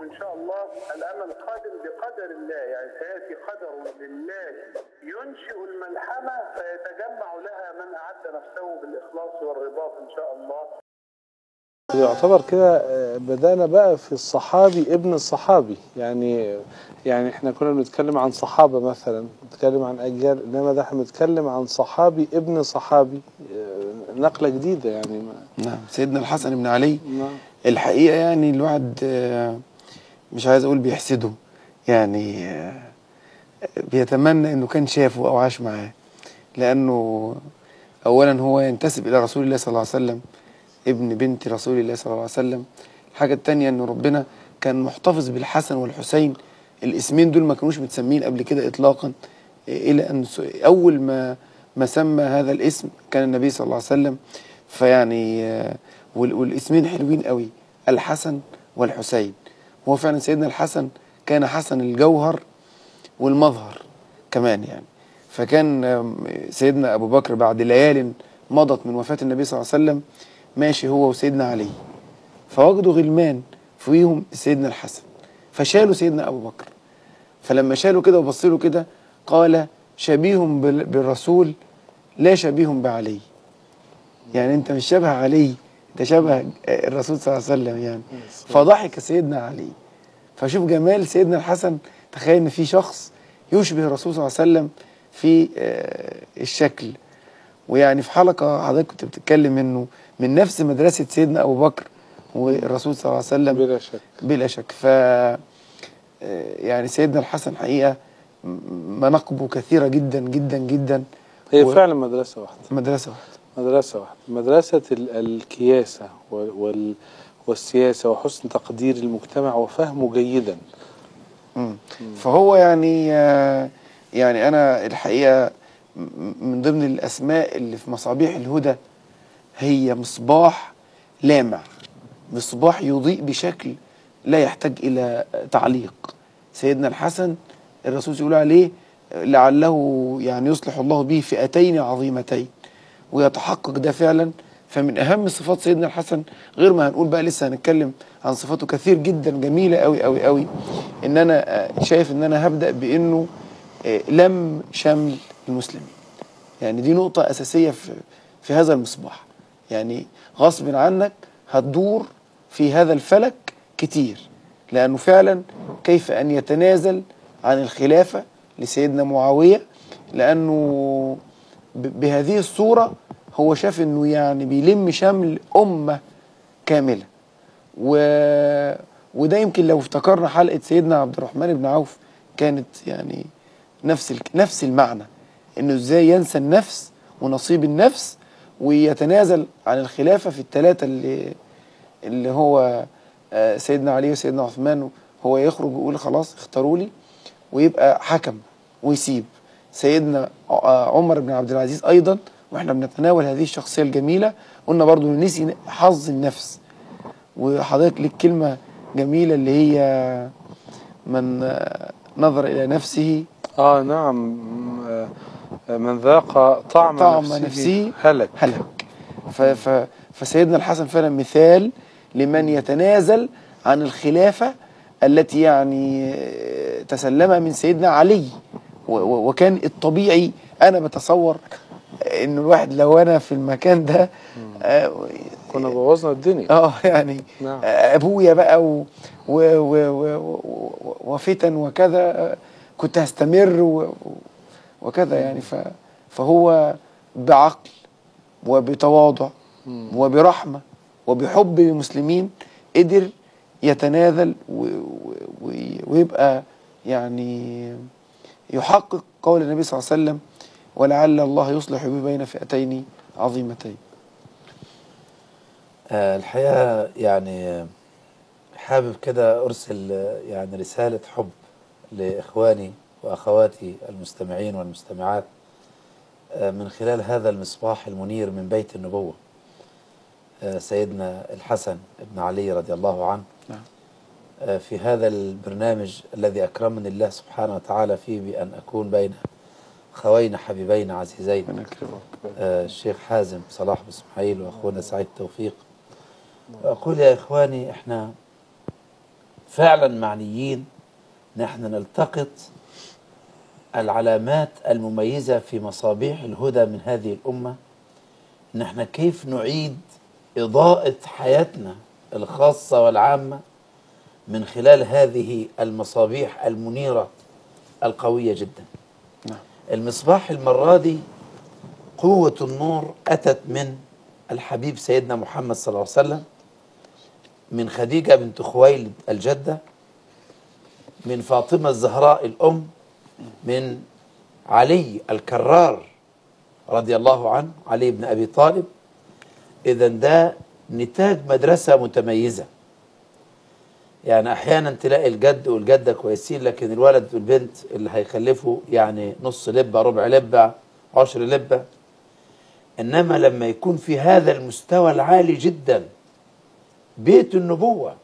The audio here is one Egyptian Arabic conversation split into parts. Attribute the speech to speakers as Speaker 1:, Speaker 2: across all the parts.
Speaker 1: وإن شاء الله الأمل قادم بقدر الله يعني سيأتي قدر لله ينشئ الملحمة فيتجمع لها من أعد نفسه بالإخلاص والرباط إن شاء الله
Speaker 2: يعتبر كده آه، بدأنا بقى في الصحابي ابن الصحابي يعني يعني احنا كنا بنتكلم عن صحابة مثلا بنتكلم عن أجيال إنما ده احنا بنتكلم عن صحابي ابن صحابي آه، نقلة جديدة يعني ما
Speaker 3: نعم سيدنا الحسن بن علي
Speaker 2: ما-
Speaker 3: الحقيقة يعني الواحد آه، مش عايز أقول بيحسده يعني آه، بيتمنى إنه كان شافه أو عاش معاه لأنه أولا هو ينتسب إلى رسول الله صلى الله عليه وسلم ابن بنت رسول الله صلى الله عليه وسلم الحاجة التانية إنه ربنا كان محتفظ بالحسن والحسين الاسمين دول ما كانوش متسمين قبل كده إطلاقا إلى أن س- أول ما ما سمى هذا الاسم كان النبي صلى الله عليه وسلم فيعني آه، وال- والاسمين حلوين قوي الحسن والحسين هو فعلا سيدنا الحسن كان حسن الجوهر والمظهر كمان يعني فكان آم، سيدنا أبو بكر بعد ليال مضت من وفاة النبي صلى الله عليه وسلم ماشي هو وسيدنا علي فوجدوا غلمان فيهم سيدنا الحسن فشالوا سيدنا أبو بكر فلما شالوا كده وبصوا له كده قال شبيه بال- بالرسول لا شبيه بعلي يعني انت مش شبه علي انت شبه الرسول صلى الله عليه وسلم يعني فضحك سيدنا علي فشوف جمال سيدنا الحسن تخيل ان في شخص يشبه الرسول صلى الله عليه وسلم في آه، الشكل ويعني في حلقه حضرتك كنت بتتكلم انه من نفس مدرسه سيدنا ابو بكر والرسول صلى الله عليه وسلم
Speaker 2: بلا شك
Speaker 3: بلا شك ف آه، يعني سيدنا الحسن حقيقه م- مناقبه كثيره جدا جدا جدا
Speaker 2: هي
Speaker 3: و-
Speaker 2: فعلا مدرسة واحدة
Speaker 3: مدرسه واحده
Speaker 2: مدرسة واحدة مدرسة ال- الكياسة وال- وال والسياسة وحسن تقدير المجتمع وفهمه جيدا
Speaker 3: مم. فهو يعني آه، يعني انا الحقيقه م- من ضمن الاسماء اللي في مصابيح الهدى هي مصباح لامع مصباح يضيء بشكل لا يحتاج الى تعليق سيدنا الحسن الرسول يقول عليه لعله يعني يصلح الله به فئتين عظيمتين ويتحقق ده فعلا فمن اهم صفات سيدنا الحسن غير ما هنقول بقى لسه هنتكلم عن صفاته كثير جدا جميله قوي قوي قوي ان انا آه، شايف ان انا هبدا بانه آه، لم شمل المسلمين يعني دي نقطه اساسيه في في هذا المصباح يعني غصب عنك هتدور في هذا الفلك كتير لانه فعلا كيف ان يتنازل عن الخلافه لسيدنا معاويه لانه ب- بهذه الصوره هو شاف انه يعني بيلم شمل امه كامله و... وده يمكن لو افتكرنا حلقه سيدنا عبد الرحمن بن عوف كانت يعني نفس ال... نفس المعنى انه ازاي ينسى النفس ونصيب النفس ويتنازل عن الخلافه في الثلاثه اللي اللي هو آه، سيدنا علي وسيدنا عثمان هو يخرج ويقول خلاص اختاروا لي ويبقى حكم ويسيب سيدنا آه، عمر بن عبد العزيز ايضا واحنا بنتناول هذه الشخصيه الجميله قلنا برضو إنه نسي حظ النفس وحضرتك لك كلمه جميله اللي هي من آه، نظر الى نفسه
Speaker 2: اه نعم آه، من ذاق طعم,
Speaker 3: طعم
Speaker 2: نفسه,
Speaker 3: نفسه
Speaker 2: هلك
Speaker 3: هلك ف ف فسيدنا الحسن فعلا مثال لمن يتنازل عن الخلافة التي يعني آه، تسلمها من سيدنا علي و- و- وكان الطبيعي أنا بتصور إن الواحد لو أنا في المكان ده آه،
Speaker 2: كنا بوظنا الدنيا
Speaker 3: اه يعني
Speaker 2: نعم.
Speaker 3: آه، ابويا بقى و و و و و وفتن وكذا آه، كنت هستمر و و- وكذا يعني ف فهو بعقل وبتواضع وبرحمة وبحب للمسلمين قدر يتنازل و- و- و- ويبقى يعني يحقق قول النبي صلى الله عليه وسلم ولعل الله يصلح بي بين فئتين عظيمتين
Speaker 4: آه، الحقيقة يعني حابب كده أرسل آه، يعني رسالة حب لإخواني وأخواتي المستمعين والمستمعات آه، من خلال هذا المصباح المنير من بيت النبوة آه، سيدنا الحسن بن علي رضي الله عنه
Speaker 3: نعم.
Speaker 4: آه، في هذا البرنامج الذي أكرمني الله سبحانه وتعالى فيه بأن أكون بين خوين حبيبين عزيزين
Speaker 3: ربنا يكرمك
Speaker 4: آه، الشيخ حازم صلاح بن اسماعيل واخونا سعيد توفيق اقول يا اخواني احنا فعلا معنيين نحن نلتقط العلامات المميزة في مصابيح الهدى من هذه الأمة نحن كيف نعيد إضاءة حياتنا الخاصة والعامة من خلال هذه المصابيح المنيرة القوية جدا
Speaker 3: نعم.
Speaker 4: المصباح المرة دي قوة النور أتت من الحبيب سيدنا محمد صلى الله عليه وسلم من خديجة بنت خويلد الجدة من فاطمة الزهراء الأم من علي الكرار رضي الله عنه علي بن أبي طالب إذا ده نتاج مدرسة متميزة يعني أحيانا تلاقي الجد والجدة كويسين لكن الولد والبنت اللي هيخلفوا يعني نص لبة ربع لبة عشر لبة إنما لما يكون في هذا المستوى العالي جدا بيت النبوة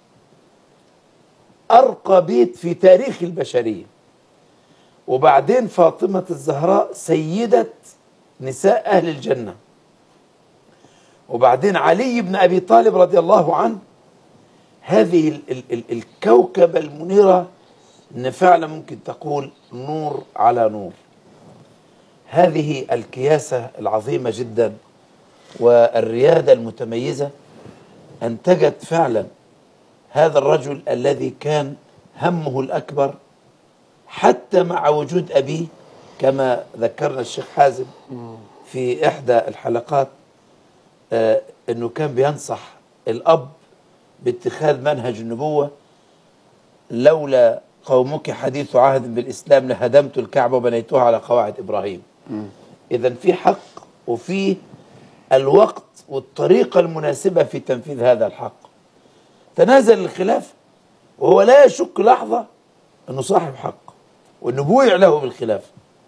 Speaker 4: أرقى بيت في تاريخ البشرية وبعدين فاطمة الزهراء سيدة نساء أهل الجنة وبعدين علي بن أبي طالب رضي الله عنه هذه ال ال ال الكوكبة المنيرة إن فعلا ممكن تقول نور على نور هذه الكياسة العظيمة جدا والريادة المتميزة أنتجت فعلا هذا الرجل الذي كان همه الأكبر حتى مع وجود أبيه كما ذكرنا الشيخ حازم في إحدى الحلقات آه أنه كان بينصح الأب باتخاذ منهج النبوة لولا قومك حديث عهد بالإسلام لهدمت الكعبة وبنيتها على قواعد إبراهيم إذا في حق وفي الوقت والطريقة المناسبة في تنفيذ هذا الحق تنازل الخلاف وهو لا يشك لحظة أنه صاحب حق وأنه بويع له بالخلاف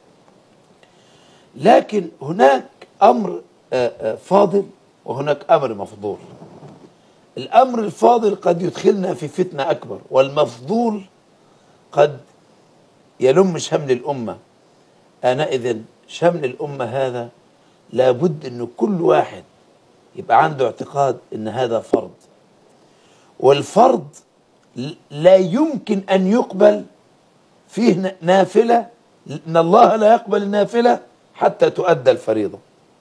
Speaker 4: لكن هناك أمر آه، آه، فاضل وهناك أمر مفضول الأمر الفاضل قد يدخلنا في فتنة أكبر والمفضول قد يلم شمل الأمة آنئذ شمل الأمة هذا لابد أن كل واحد يبقى عنده اعتقاد أن هذا فرض والفرض ل- لا يمكن أن يقبل فيه ن- نافلة إن الله لا يقبل النافلة حتى تؤدى الفريضة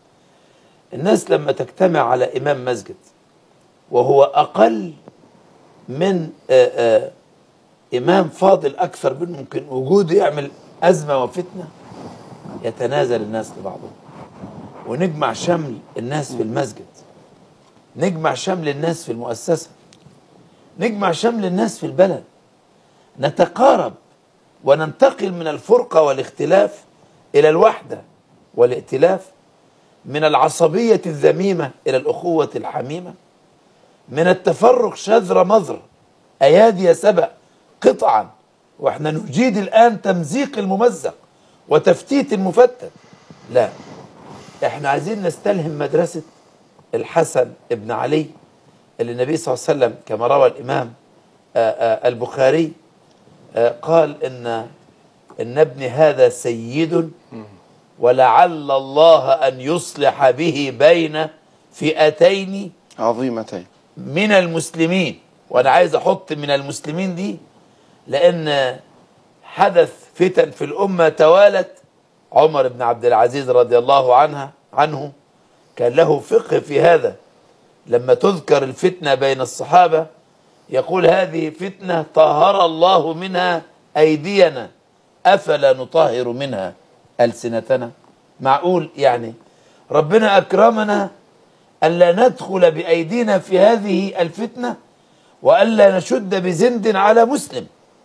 Speaker 4: الناس لما تجتمع على إمام مسجد وهو أقل من آآ آآ إمام فاضل أكثر من ممكن وجوده يعمل أزمة وفتنة يتنازل الناس لبعضهم ونجمع شمل الناس في المسجد نجمع شمل الناس في المؤسسة نجمع شمل الناس في البلد نتقارب وننتقل من الفرقة والاختلاف إلى الوحدة والائتلاف من العصبية الذميمة إلى الأخوة الحميمة من التفرق شذر مذر أيادي سبأ قطعا واحنا نجيد الآن تمزيق الممزق وتفتيت المفتت لا احنا عايزين نستلهم مدرسة الحسن ابن علي اللي النبي صلى الله عليه وسلم كما روى الإمام آآ آآ البخاري آآ قال إن إن ابن هذا سيد ولعل الله أن يصلح به بين فئتين
Speaker 3: عظيمتين
Speaker 4: من المسلمين وانا عايز احط من المسلمين دي لان حدث فتن في الامه توالت عمر بن عبد العزيز رضي الله عنها عنه كان له فقه في هذا لما تذكر الفتنه بين الصحابه يقول هذه فتنه طهر الله منها ايدينا افلا نطهر منها السنتنا معقول يعني ربنا اكرمنا ألا ندخل بأيدينا في هذه الفتنة وألا نشد بزند على مسلم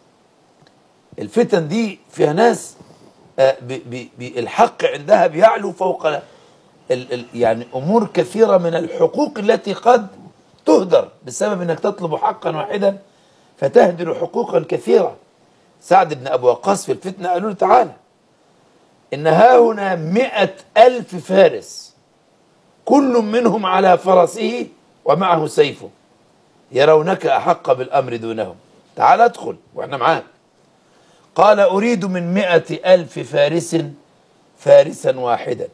Speaker 4: الفتن دي فيها ناس آه، ب- ب- ب- الحق عندها بيعلو فوق ال- ال- يعني أمور كثيرة من الحقوق التي قد تهدر بسبب أنك تطلب حقا واحدا فتهدر حقوقا كثيرة سعد بن أبو وقاص في الفتنة قالوا له تعالى إن ها هنا مئة ألف فارس كل منهم على فرسه ومعه سيفه يرونك أحق بالأمر دونهم تعال ادخل وإحنا معاك قال أريد من مئة ألف فارس فارسا واحدا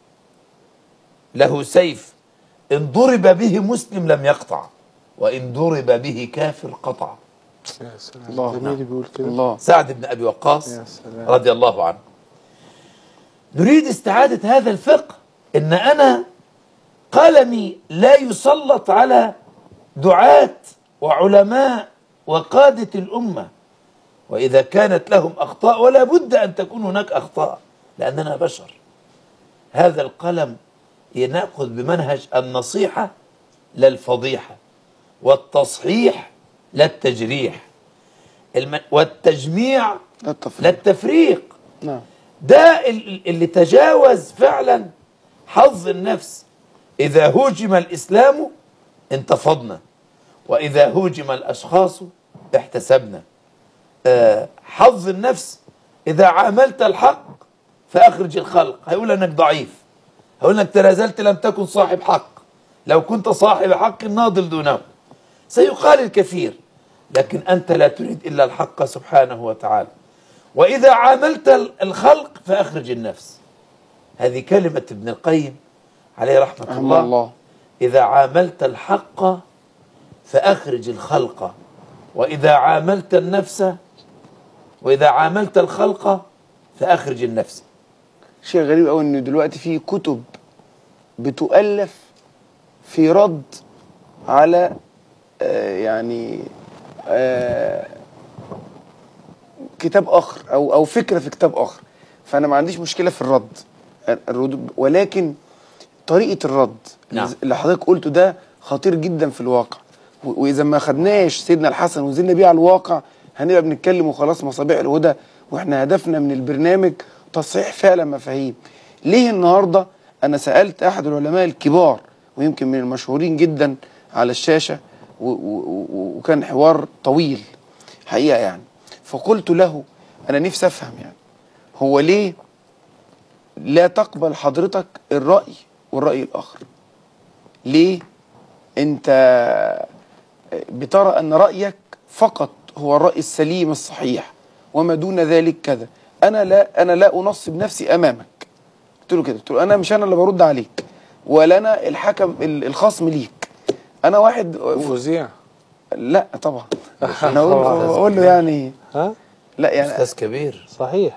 Speaker 4: له سيف إن ضرب به مسلم لم يقطع وإن ضرب به كافر قطع
Speaker 2: يا سلام
Speaker 3: الله.
Speaker 2: جميل بيقول كده
Speaker 3: الله
Speaker 4: سعد بن أبي وقاص
Speaker 2: يا سلام
Speaker 4: رضي الله عنه نريد استعادة هذا الفقه إن أنا قلمي لا يسلط على دعاة وعلماء وقادة الأمة وإذا كانت لهم أخطاء ولا بد أن تكون هناك أخطاء لأننا بشر هذا القلم نأخذ بمنهج النصيحة لا الفضيحة والتصحيح لا التجريح الم- والتجميع
Speaker 3: لا التفريق.
Speaker 4: لا التفريق
Speaker 3: نعم
Speaker 4: ده ال- اللي تجاوز فعلا حظ النفس إذا هوجم الإسلام انتفضنا وإذا هوجم الأشخاص احتسبنا آه، حظ النفس إذا عاملت الحق فأخرج الخلق هيقول أنك ضعيف هيقول أنك تنازلت لم تكن صاحب حق لو كنت صاحب حق ناضل دونه سيقال الكثير لكن أنت لا تريد إلا الحق سبحانه وتعالى وإذا عاملت ال- الخلق فأخرج النفس هذه كلمة ابن القيم عليه رحمة
Speaker 3: رحمه
Speaker 4: الله,
Speaker 3: الله
Speaker 4: إذا عاملت الحق فأخرج الخلق وإذا عاملت النفس وإذا عاملت الخلق فأخرج النفس
Speaker 3: شيء غريب قوي ان دلوقتي في كتب بتؤلف في رد على آه يعني آه كتاب اخر او او فكره في كتاب اخر فانا ما عنديش مشكله في الرد الرد ولكن طريقه الرد
Speaker 4: نعم.
Speaker 3: اللي حضرتك قلته ده خطير جدا في الواقع و- واذا ما خدناش سيدنا الحسن ونزلنا بيه على الواقع هنبقى بنتكلم وخلاص مصابيح الهدى واحنا هدفنا من البرنامج تصحيح فعلا مفاهيم ليه النهارده انا سالت احد العلماء الكبار ويمكن من المشهورين جدا على الشاشه و- و- و- وكان حوار طويل حقيقه يعني فقلت له انا نفسي افهم يعني هو ليه لا تقبل حضرتك الراي والراي الاخر ليه انت بترى ان رايك فقط هو الراي السليم الصحيح وما دون ذلك كذا انا لا انا لا انصب نفسي امامك قلت له كده قلت له انا مش انا اللي برد عليك ولا انا الحكم ال- الخصم ليك انا واحد
Speaker 2: فظيع
Speaker 3: لا طبعا انا اقول اقول له يعني
Speaker 2: ها
Speaker 3: لا يعني
Speaker 4: أستاذ كبير
Speaker 2: صحيح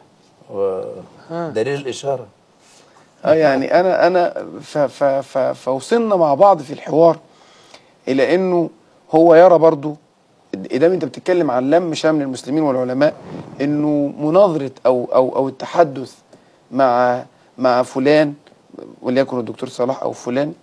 Speaker 4: ودليل الإشارة
Speaker 3: اه يعني انا انا ف ف ف فوصلنا مع بعض في الحوار الى انه هو يرى برضو اذا انت بتتكلم عن لم شمل المسلمين والعلماء انه مناظره او او او التحدث مع مع فلان وليكن الدكتور صلاح او فلان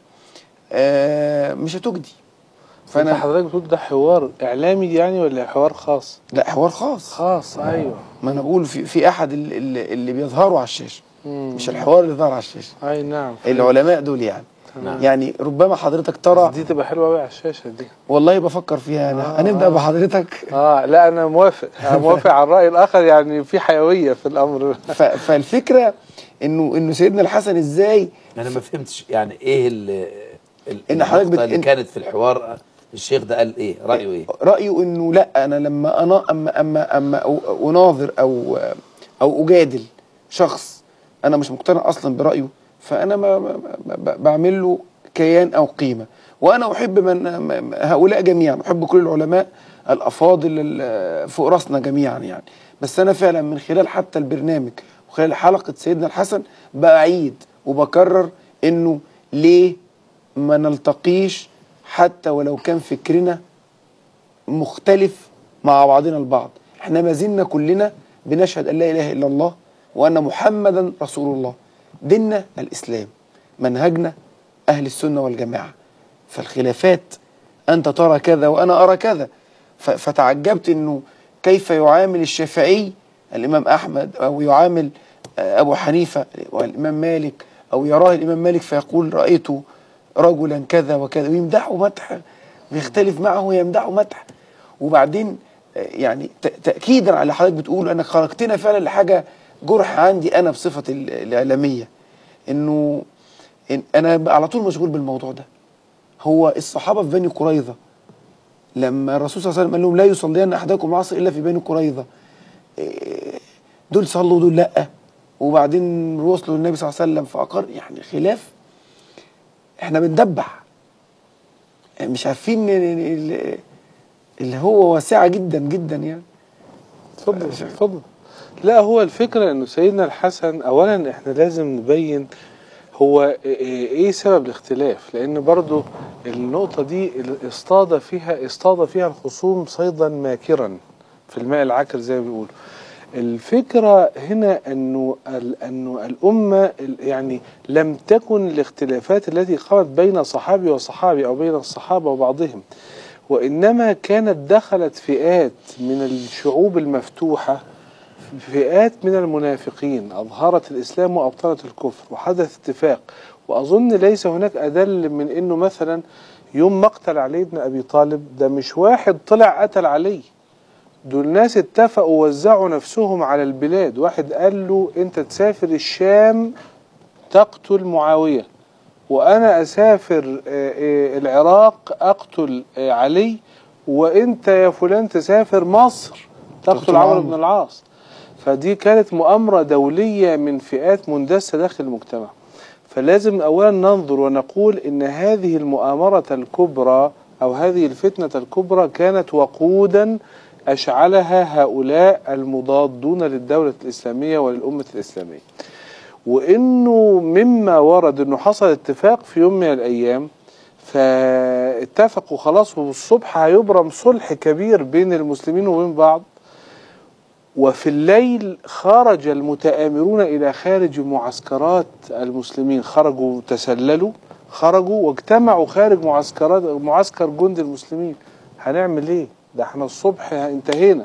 Speaker 3: آه مش هتجدي
Speaker 2: فانا
Speaker 3: فانا
Speaker 2: حضرتك بتقول ده حوار اعلامي يعني ولا حوار خاص
Speaker 3: لا حوار خاص
Speaker 2: خاص ايوه
Speaker 3: ما انا بقول في في احد اللي, اللي, اللي بيظهروا على الشاشه
Speaker 2: مم.
Speaker 3: مش الحوار اللي ظهر على الشاشه
Speaker 2: اي نعم
Speaker 3: العلماء دول يعني
Speaker 2: تمام.
Speaker 3: يعني ربما حضرتك ترى
Speaker 2: دي تبقى حلوه قوي على الشاشه دي
Speaker 3: والله بفكر فيها يعني
Speaker 2: آه.
Speaker 3: هنبدا بحضرتك
Speaker 2: اه لا انا موافق انا موافق على الراي الاخر يعني في حيويه في الامر
Speaker 3: ف... فالفكره انه انه سيدنا الحسن ازاي
Speaker 4: أنا ما فهمتش يعني إيه ال ال-
Speaker 3: إن حضرتك
Speaker 4: النقطة
Speaker 3: بت-
Speaker 4: اللي
Speaker 3: إن-
Speaker 4: كانت في الحوار الشيخ ده قال إيه رأيه إيه
Speaker 3: رايه انه لا انا لما انا اما اما اما أ- اناظر او او اجادل شخص انا مش مقتنع اصلا برايه فانا ما ما- ما- ب- بعمل له كيان او قيمه وانا احب من م- هؤلاء جميعا احب كل العلماء الافاضل ال- فوق راسنا جميعا يعني بس انا فعلا من خلال حتى البرنامج وخلال حلقه سيدنا الحسن بعيد وبكرر انه ليه ما نلتقيش حتى ولو كان فكرنا مختلف مع بعضنا البعض احنا ما زلنا كلنا بنشهد ان لا اله الا الله وان محمدا رسول الله ديننا الاسلام منهجنا اهل السنه والجماعه فالخلافات انت ترى كذا وانا ارى كذا ف- فتعجبت انه كيف يعامل الشافعي الامام احمد او يعامل آه، ابو حنيفه والامام مالك او يراه الامام مالك فيقول رايت رجلا كذا وكذا ويمدحه مدح بيختلف معه ويمدحه مدح وبعدين آه، يعني ت- تاكيدا على اللي حضرتك بتقوله انك خرجتنا فعلا لحاجه جرح عندي انا بصفه ال- الاعلاميه انه إن انا بقى على طول مشغول بالموضوع ده هو الصحابه في بني قريظه لما الرسول صلى الله عليه وسلم قال لهم لا يصلين احدكم العصر الا في بني قريظه إيه، دول صلوا ودول لا وبعدين وصلوا للنبي صلى الله عليه وسلم فاقر يعني خلاف احنا بندبح مش عارفين ن- ن- ال- اللي هو واسعة جدا جدا يعني
Speaker 2: اتفضل اتفضل لا هو الفكرة انه سيدنا الحسن اولا احنا لازم نبين هو ايه سبب الاختلاف لان برضو النقطة دي اصطاد فيها اصطاد فيها الخصوم صيدا ماكرا في الماء العكر زي ما بيقولوا الفكرة هنا انه ال- انه الامة ال- يعني لم تكن الاختلافات التي قامت بين صحابي وصحابي او بين الصحابة وبعضهم وإنما كانت دخلت فئات من الشعوب المفتوحة فئات من المنافقين أظهرت الإسلام وأبطلت الكفر وحدث اتفاق وأظن ليس هناك أدل من أنه مثلا يوم مقتل علي بن أبي طالب ده مش واحد طلع قتل علي دول ناس اتفقوا ووزعوا نفسهم على البلاد واحد قال له انت تسافر الشام تقتل معاوية وانا اسافر آه، آه، العراق اقتل آه، علي وانت يا فلان تسافر مصر تقتل
Speaker 3: تقتل
Speaker 2: عمرو
Speaker 3: عمرو.
Speaker 2: بن العاص فدي كانت مؤامرة دولية من فئات مندسة داخل المجتمع فلازم اولا ننظر ونقول ان هذه المؤامرة الكبرى او هذه الفتنة الكبرى كانت وقودا اشعلها هؤلاء المضادون للدولة الاسلامية وللامة الاسلامية وانه مما ورد انه حصل اتفاق في يوم من الايام فاتفقوا خلاص والصبح هيبرم صلح كبير بين المسلمين وبين بعض وفي الليل خرج المتآمرون إلى خارج معسكرات المسلمين خرجوا تسللوا خرجوا واجتمعوا خارج معسكرات معسكر جند المسلمين هنعمل ايه ده احنا الصبح انتهينا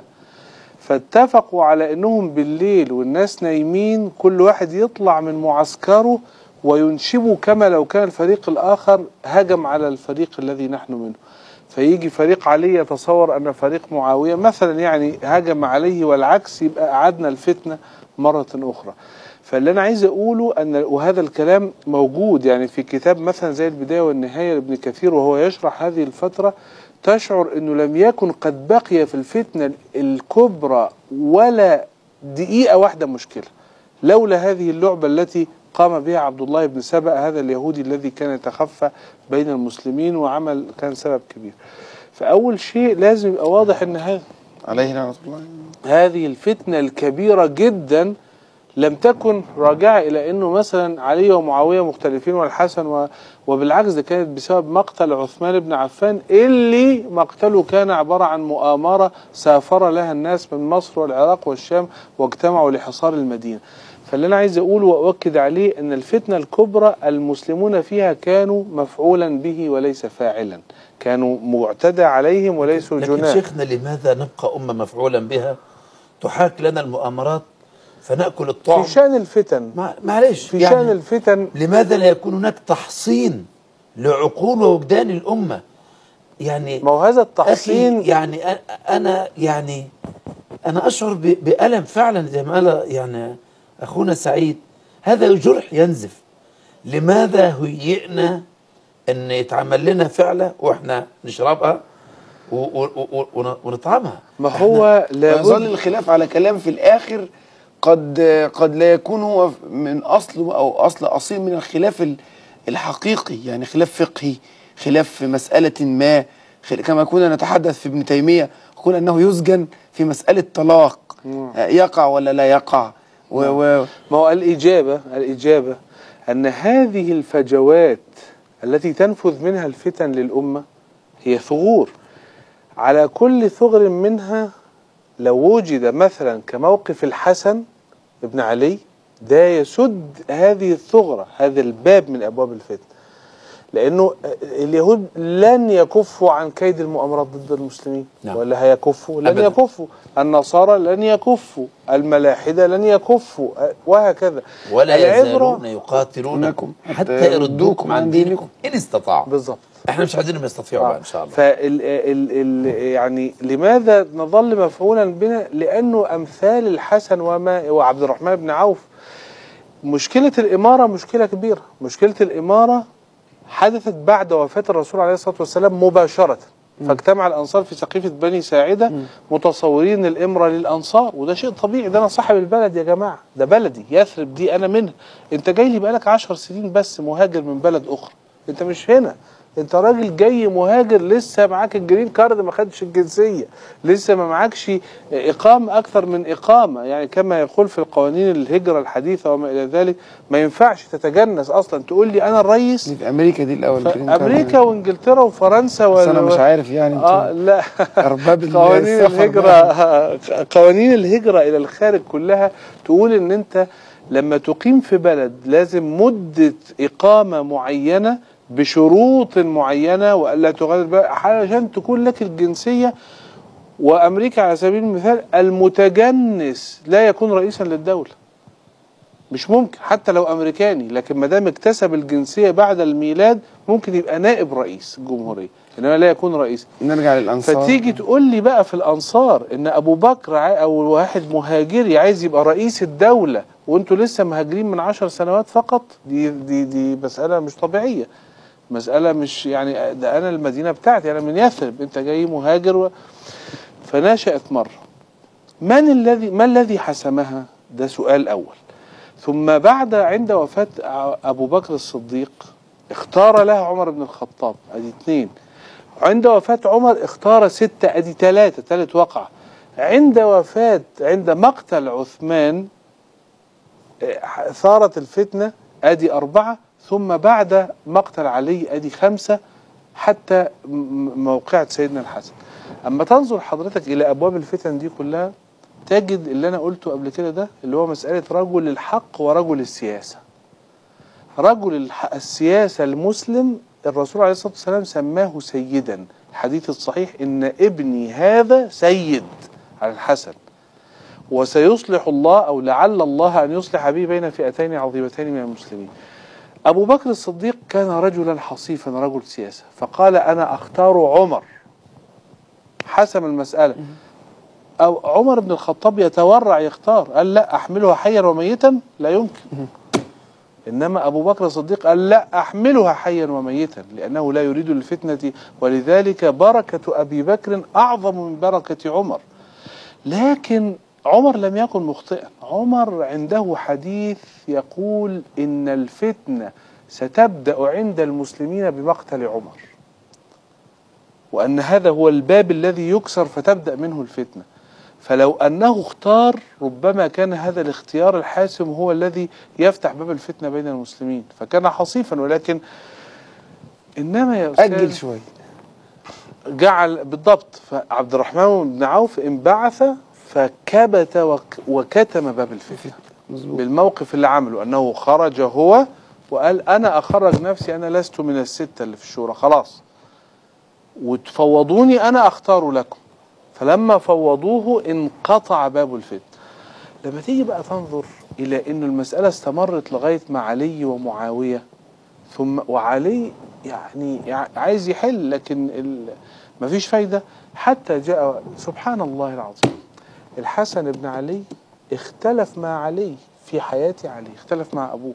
Speaker 2: فاتفقوا على انهم بالليل والناس نايمين كل واحد يطلع من معسكره وينشبوا كما لو كان الفريق الاخر هجم على الفريق الذي نحن منه فيجي فريق علي يتصور ان فريق معاويه مثلا يعني هجم عليه والعكس يبقى اعادنا الفتنه مره اخرى فاللي انا عايز اقوله ان وهذا الكلام موجود يعني في كتاب مثلا زي البدايه والنهايه لابن كثير وهو يشرح هذه الفتره تشعر انه لم يكن قد بقي في الفتنه الكبرى ولا دقيقه واحده مشكله لولا هذه اللعبه التي قام بها عبد الله بن سبأ هذا اليهودي الذي كان يتخفى بين المسلمين وعمل كان سبب كبير فأول شيء لازم يبقى واضح أن هذا
Speaker 3: عليه لعنة الله
Speaker 2: هذه الفتنة الكبيرة جدا لم تكن راجعة إلى أنه مثلا علي ومعاوية مختلفين والحسن و... وبالعكس ده كانت بسبب مقتل عثمان بن عفان اللي مقتله كان عبارة عن مؤامرة سافر لها الناس من مصر والعراق والشام واجتمعوا لحصار المدينة فاللي أنا عايز أقوله وأؤكد عليه أن الفتنة الكبرى المسلمون فيها كانوا مفعولا به وليس فاعلا كانوا معتدى عليهم وليسوا
Speaker 4: لكن
Speaker 2: جناه
Speaker 4: شيخنا لماذا نبقى أمة مفعولا بها تحاك لنا المؤامرات فنأكل الطعم
Speaker 2: في شأن الفتن
Speaker 4: ما- معلش
Speaker 2: في شأن الفتن
Speaker 4: لماذا لا يكون هناك تحصين لعقول ووجدان الأمة يعني
Speaker 2: ما هو هذا
Speaker 4: أخي
Speaker 2: التحصين
Speaker 4: يعني أ- أنا يعني أنا أشعر ب- بألم فعلا زي ما قال يعني أخونا سعيد هذا جرح ينزف لماذا هيئنا أن يتعمل لنا فعلة وإحنا نشربها و- و- و- ون- ونطعمها
Speaker 2: ما هو
Speaker 3: ويظل
Speaker 2: لابد
Speaker 3: الخلاف على كلام في الآخر قد قد لا يكون هو من أصله أو أصل أصيل من الخلاف ال- الحقيقي يعني خلاف فقهي خلاف في مسألة ما خل- كما كنا نتحدث في ابن تيمية يقول أنه يسجن في مسألة طلاق آه، يقع ولا لا يقع و و
Speaker 2: ما هو الإجابة الإجابة أن هذه الفجوات التي تنفذ منها الفتن للأمة هي ثغور على كل ثغر منها لو وجد مثلا كموقف الحسن ابن علي ده يسد هذه الثغرة هذا الباب من أبواب الفتن لأنه اليهود لن يكفوا عن كيد المؤامرات ضد المسلمين
Speaker 4: نعم.
Speaker 2: ولا هيكفوا لن
Speaker 4: أبداً.
Speaker 2: يكفوا النصارى لن يكفوا الملاحدة لن يكفوا وهكذا
Speaker 4: ولا
Speaker 2: العبرة
Speaker 4: يزالون يقاتلونكم
Speaker 3: حتى
Speaker 4: حتى يردوكم عن دينكم إن استطاعوا
Speaker 2: بالظبط
Speaker 4: احنا مش عايزينهم يستطيعوا بقى ان شاء الله
Speaker 2: فال ال ال يعني لماذا نظل مفعولا بنا لانه امثال الحسن وما وعبد الرحمن بن عوف مشكله الاماره مشكله كبيره مشكله الاماره حدثت بعد وفاه الرسول عليه الصلاه والسلام مباشره فاجتمع الانصار في سقيفه بني ساعده متصورين الامره للانصار وده شيء طبيعي ده انا صاحب البلد يا جماعه ده بلدي يثرب دي انا منها انت جاي لي بقالك عشر سنين بس مهاجر من بلد اخرى انت مش هنا انت راجل جاي مهاجر لسه معاك الجرين كارد ما خدش الجنسيه لسه ما معكش اقامه اكثر من اقامه يعني كما يقول في القوانين الهجره الحديثه وما الى ذلك ما ينفعش تتجنس اصلا تقول لي انا الرئيس
Speaker 3: دي في امريكا دي الاول جرين كارد.
Speaker 2: امريكا وانجلترا وفرنسا
Speaker 3: بس انا
Speaker 2: وال-
Speaker 3: مش عارف يعني
Speaker 2: اه
Speaker 3: انتوا
Speaker 2: لا
Speaker 3: ارباب ال-
Speaker 2: قوانين
Speaker 3: السفر
Speaker 2: الهجرة
Speaker 3: بقى.
Speaker 2: قوانين الهجرة إلى الخارج كلها تقول إن أنت لما تقيم في بلد لازم مدة إقامة معينة بشروط معينة وألا تغادر بلد علشان تكون لك الجنسية وأمريكا على سبيل المثال المتجنس لا يكون رئيسا للدولة مش ممكن حتى لو امريكاني لكن ما دام اكتسب الجنسيه بعد الميلاد ممكن يبقى نائب رئيس الجمهوريه انما لا يكون رئيس
Speaker 3: نرجع للانصار
Speaker 2: فتيجي تقول لي بقى في الانصار ان ابو بكر عا- او واحد مهاجري عايز يبقى رئيس الدوله وانتوا لسه مهاجرين من عشر سنوات فقط دي دي دي مساله مش طبيعيه مساله مش يعني ده انا المدينه بتاعتي انا من يثرب انت جاي مهاجر و... فنشأت مره من الذي ما الذي حسمها ده سؤال اول ثم بعد عند وفاه ع- ابو بكر الصديق اختار لها عمر بن الخطاب ادي اثنين عند وفاة عمر اختار ستة ادي ثلاثة ثالث وقعة عند وفاة عند مقتل عثمان اه، ثارت الفتنة ادي أربعة ثم بعد مقتل علي ادي خمسة حتى م- م- موقعة سيدنا الحسن اما تنظر حضرتك الى ابواب الفتن دي كلها تجد اللي انا قلته قبل كده ده اللي هو مسألة رجل الحق ورجل السياسة رجل الح- السياسة المسلم الرسول عليه الصلاة والسلام سماه سيدا الحديث الصحيح إن ابني هذا سيد على الحسن وسيصلح الله أو لعل الله أن يصلح به بين فئتين عظيمتين من المسلمين أبو بكر الصديق كان رجلا حصيفا رجل سياسة فقال أنا أختار عمر حسم المسألة أو عمر بن الخطاب يتورع يختار قال لا أحملها حيا وميتا لا يمكن إنما أبو بكر الصديق قال لا أحملها حيا وميتا لأنه لا يريد الفتنة ولذلك بركة أبي بكر أعظم من بركة عمر لكن عمر لم يكن مخطئا عمر عنده حديث يقول إن الفتنة ستبدأ عند المسلمين بمقتل عمر وأن هذا هو الباب الذي يكسر فتبدأ منه الفتنة فلو أنه اختار ربما كان هذا الاختيار الحاسم هو الذي يفتح باب الفتنة بين المسلمين فكان حصيفا ولكن إنما يا أستاذ
Speaker 3: اجل شويه
Speaker 2: جعل بالضبط فعبد الرحمن بن عوف انبعث فكبت وك وكتم باب الفتنة
Speaker 3: مظبوط
Speaker 2: بالموقف اللي عمله أنه خرج هو وقال أنا أخرج نفسي أنا لست من الستة اللي في الشورى خلاص وتفوضوني أنا أختار لكم فلما فوضوه انقطع باب الفتنة لما تيجي بقى تنظر إلى أن المسألة استمرت لغاية مع علي ومعاوية ثم وعلي يعني يع- عايز يحل لكن ال... مفيش فايدة حتى جاء سبحان الله العظيم الحسن بن علي اختلف مع علي في حياة علي اختلف مع أبوه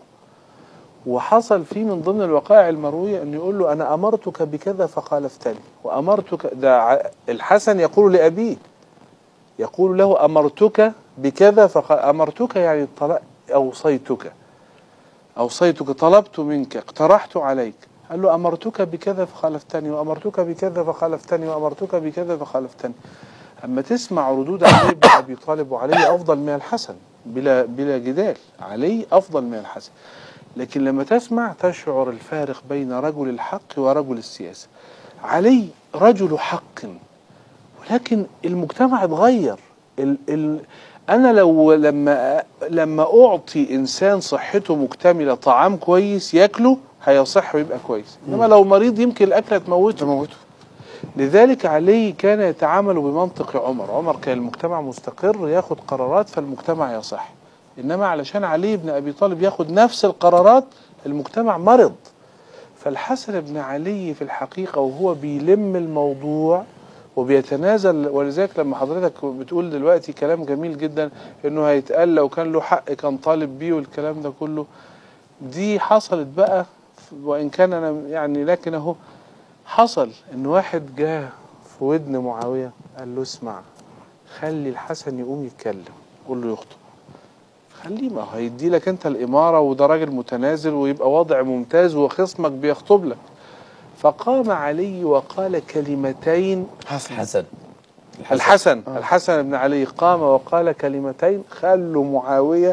Speaker 2: وحصل فيه من ضمن الوقائع المروية أن يقول له أنا أمرتك بكذا فخالفتني وأمرتك ده ع- الحسن يقول لأبيه يقول له أمرتك بكذا فخ... أمرتك يعني طلع... أوصيتك أوصيتك طلبت منك اقترحت عليك قال له أمرتك بكذا فخالفتني وأمرتك بكذا فخالفتني وأمرتك بكذا فخالفتني أما تسمع ردود علي بن أبي طالب وعلي أفضل من الحسن بلا بلا جدال علي أفضل من الحسن لكن لما تسمع تشعر الفارق بين رجل الحق ورجل السياسة علي رجل حق ولكن المجتمع اتغير ال ال انا لو لما لما اعطي انسان صحته مكتمله طعام كويس ياكله هيصح ويبقى كويس انما لو مريض يمكن الاكله تموته
Speaker 3: تموته
Speaker 2: لذلك علي كان يتعامل بمنطق عمر عمر كان المجتمع مستقر ياخد قرارات فالمجتمع يصح انما علشان علي بن ابي طالب ياخد نفس القرارات المجتمع مرض فالحسن بن علي في الحقيقة وهو بيلم الموضوع وبيتنازل ولذلك لما حضرتك بتقول دلوقتي كلام جميل جدا انه هيتقال لو كان له حق كان طالب بيه والكلام ده كله دي حصلت بقى وان كان انا يعني لكن اهو حصل ان واحد جه في ودن معاويه قال له اسمع خلي الحسن يقوم يتكلم قول له يخطب خليه ما هو هيدي لك انت الاماره وده راجل متنازل ويبقى وضع ممتاز وخصمك بيخطب لك فقام علي وقال كلمتين
Speaker 3: حسن
Speaker 4: حسن
Speaker 2: الحسن الحسن بن علي قام وقال كلمتين خلوا معاوية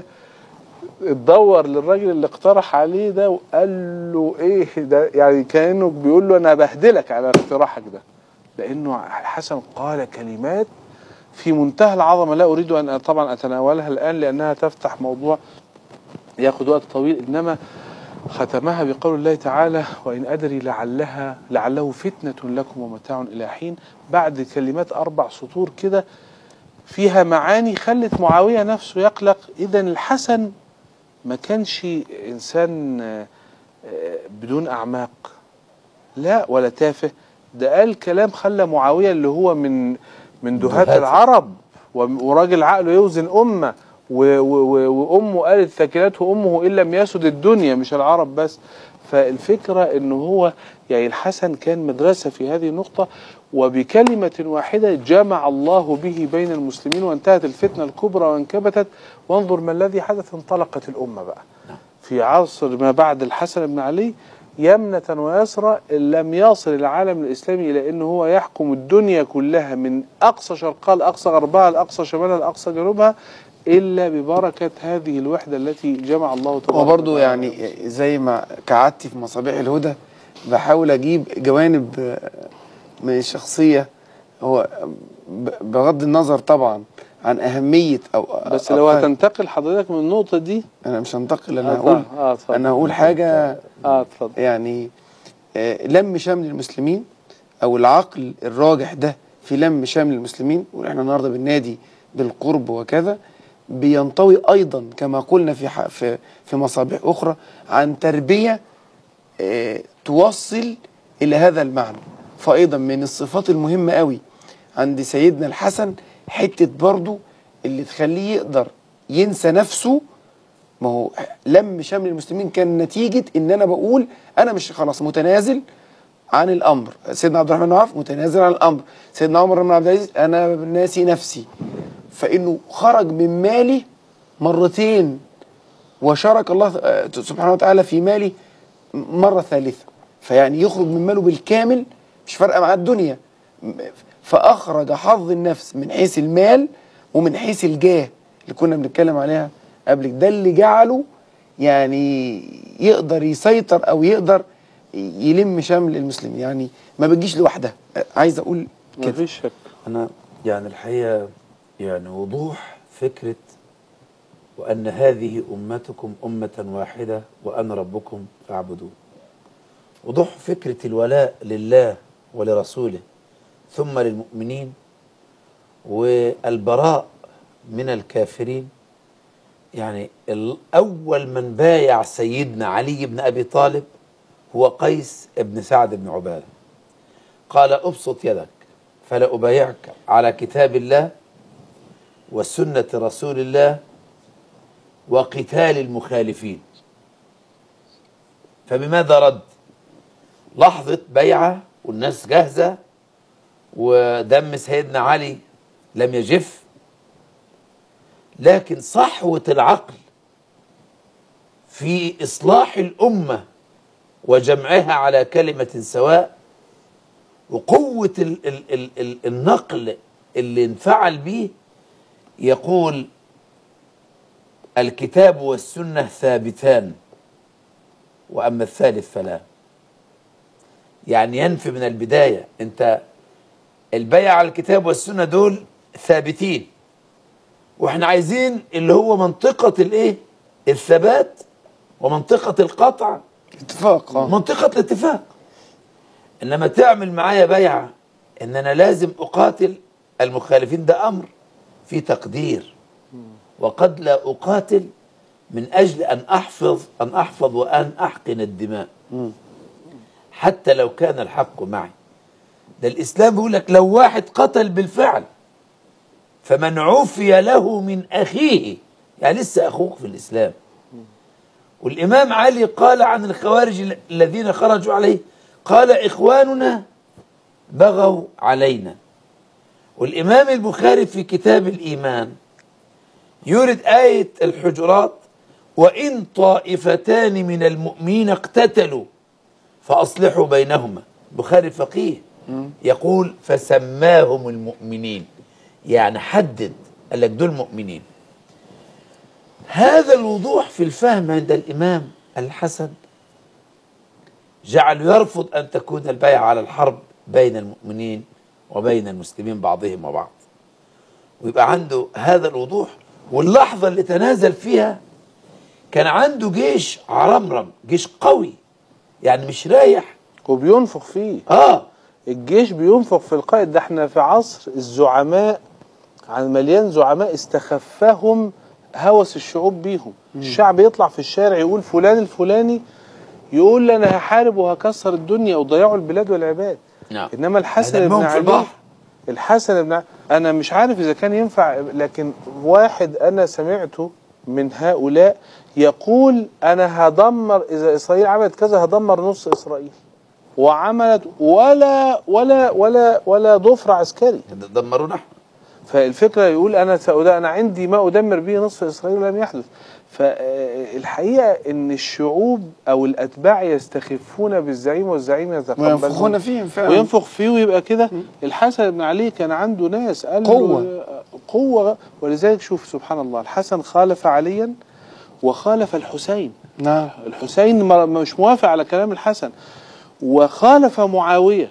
Speaker 2: اتدور للراجل اللي اقترح عليه ده وقال له ايه ده يعني كانه بيقول له انا بهدلك على اقتراحك ده لانه الحسن قال كلمات في منتهى العظمه لا اريد ان طبعا اتناولها الان لانها تفتح موضوع ياخذ وقت طويل انما ختمها بقول الله تعالى وإن أدري لعلها لعله فتنة لكم ومتاع إلى حين بعد كلمات أربع سطور كده فيها معاني خلت معاوية نفسه يقلق إذا الحسن ما كانش إنسان آه، آه، بدون أعماق لا ولا تافه ده قال كلام خلى معاوية اللي هو من من دهات
Speaker 4: دهات.
Speaker 2: العرب وم- وراجل عقله يوزن أمة و- و- و- وأمه قالت ثكلته أمه إن لم يسد الدنيا مش العرب بس فالفكرة إنه هو يعني الحسن كان مدرسة في هذه النقطة وبكلمة واحدة جمع الله به بين المسلمين وانتهت الفتنة الكبرى وانكبتت وانظر ما الذي حدث انطلقت الأمة بقى في عصر ما بعد الحسن بن علي يمنة ويسرى لم يصل العالم الإسلامي إلى أنه هو يحكم الدنيا كلها من أقصى شرقها لأقصى غربها لأقصى شمالها لأقصى جنوبها إلا ببركة هذه الوحدة التي جمع الله تبارك
Speaker 3: وبرضه
Speaker 2: وتعالى.
Speaker 3: يعني زي ما كعدتي في مصابيح الهدى بحاول اجيب جوانب آه، من الشخصيه هو ب- بغض النظر طبعا عن اهميه او
Speaker 2: بس لو
Speaker 3: أقل-
Speaker 2: هتنتقل حضرتك من النقطة دي
Speaker 3: انا مش هنتقل انا
Speaker 2: آه،
Speaker 3: هقول
Speaker 2: آه، اتفضل.
Speaker 3: انا هقول حاجه
Speaker 2: اه اتفضل
Speaker 3: يعني آه، لم شمل المسلمين او العقل الراجح ده في لم شمل المسلمين واحنا النهارده بالنادي بالقرب وكذا بينطوي ايضا كما قلنا في ح- في في مصابيح اخرى عن تربيه آه، توصل الى هذا المعنى فايضا من الصفات المهمه قوي عند سيدنا الحسن حته برضو اللي تخليه يقدر ينسى نفسه ما هو لم شمل المسلمين كان نتيجة ان انا بقول انا مش خلاص متنازل عن الامر سيدنا عبد الرحمن بن عوف متنازل عن الامر سيدنا عمر بن عبد العزيز انا ناسي نفسي فانه خرج من مالي مرتين وشارك الله آه، سبحانه وتعالى في مالي مرة ثالثة فيعني يخرج من ماله بالكامل مش فارقة مع الدنيا م- فأخرج حظ النفس من حيث المال ومن حيث الجاه اللي كنا بنتكلم عليها قبل كده. ده اللي جعله يعني يقدر يسيطر أو يقدر يلم شمل المسلمين يعني ما بتجيش لوحدها عايز أقول
Speaker 2: ما
Speaker 3: كده
Speaker 2: فيش شك
Speaker 4: أنا يعني الحقيقة يعني وضوح فكرة وأن هذه أمتكم أمة واحدة وأنا ربكم فاعبدون وضوح فكرة الولاء لله ولرسوله ثم للمؤمنين والبراء من الكافرين يعني ال- أول من بايع سيدنا علي بن أبي طالب هو قيس بن سعد بن عبادة قال ابسط يدك فلا أبايعك على كتاب الله وسنة رسول الله وقتال المخالفين فبماذا رد لحظة بيعة والناس جاهزة ودم سيدنا علي لم يجف لكن صحوة العقل في إصلاح الأمة وجمعها على كلمة سواء وقوة ال ال ال ال النقل اللي انفعل به يقول الكتاب والسنة ثابتان وأما الثالث فلا يعني ينفي من البداية أنت البيع على الكتاب والسنة دول ثابتين واحنا عايزين اللي هو منطقة الايه الثبات ومنطقة القطع
Speaker 3: اتفاق آه.
Speaker 4: منطقة الاتفاق انما تعمل معايا بيعة ان انا لازم اقاتل المخالفين ده امر في تقدير وقد لا اقاتل من اجل ان احفظ ان احفظ وان احقن الدماء حتى لو كان الحق معي ده الاسلام بيقول لك لو واحد قتل بالفعل فمن عفي له من اخيه يعني لسه اخوك في الاسلام والإمام علي قال عن الخوارج الذين خرجوا عليه قال إخواننا بغوا علينا والإمام البخاري في كتاب الإيمان يورد آية الحجرات وإن طائفتان من المؤمنين اقتتلوا فأصلحوا بينهما بخاري فقيه يقول فسماهم المؤمنين يعني حدد قال لك دول مؤمنين هذا الوضوح في الفهم عند الإمام الحسن جعل يرفض أن تكون البيعة على الحرب بين المؤمنين وبين المسلمين بعضهم وبعض ويبقى عنده هذا الوضوح واللحظة اللي تنازل فيها كان عنده جيش عرمرم جيش قوي يعني مش رايح
Speaker 2: وبينفخ فيه
Speaker 4: اه
Speaker 2: الجيش بينفخ في القائد ده احنا في عصر الزعماء عن مليان زعماء استخفهم هوس الشعوب بيهم الشعب يطلع في الشارع يقول فلان الفلاني يقول لي انا هحارب وهكسر الدنيا وضيعوا البلاد والعباد
Speaker 4: نعم
Speaker 2: انما الحسن بن
Speaker 4: هدمهم في
Speaker 2: علي
Speaker 4: البحر.
Speaker 2: الحسن بن ع- انا مش عارف اذا كان ينفع لكن واحد انا سمعته من هؤلاء يقول انا هدمر اذا اسرائيل عملت كذا هدمر نص اسرائيل وعملت ولا ولا ولا ولا ضفر عسكري
Speaker 4: دمرونا احنا
Speaker 2: فالفكره يقول انا سأدا انا عندي ما ادمر به نصف اسرائيل ولم يحدث فالحقيقه ان الشعوب او الاتباع يستخفون بالزعيم والزعيم يتقبلهم
Speaker 3: وينفخون فيهم فعلا
Speaker 2: وينفخ فيه ويبقى كده الحسن بن علي كان عنده ناس قال له
Speaker 3: قوة.
Speaker 2: قوة ولذلك شوف سبحان الله الحسن خالف عليا وخالف الحسين
Speaker 3: نعم
Speaker 2: الحسين ما- مش موافق على كلام الحسن وخالف معاوية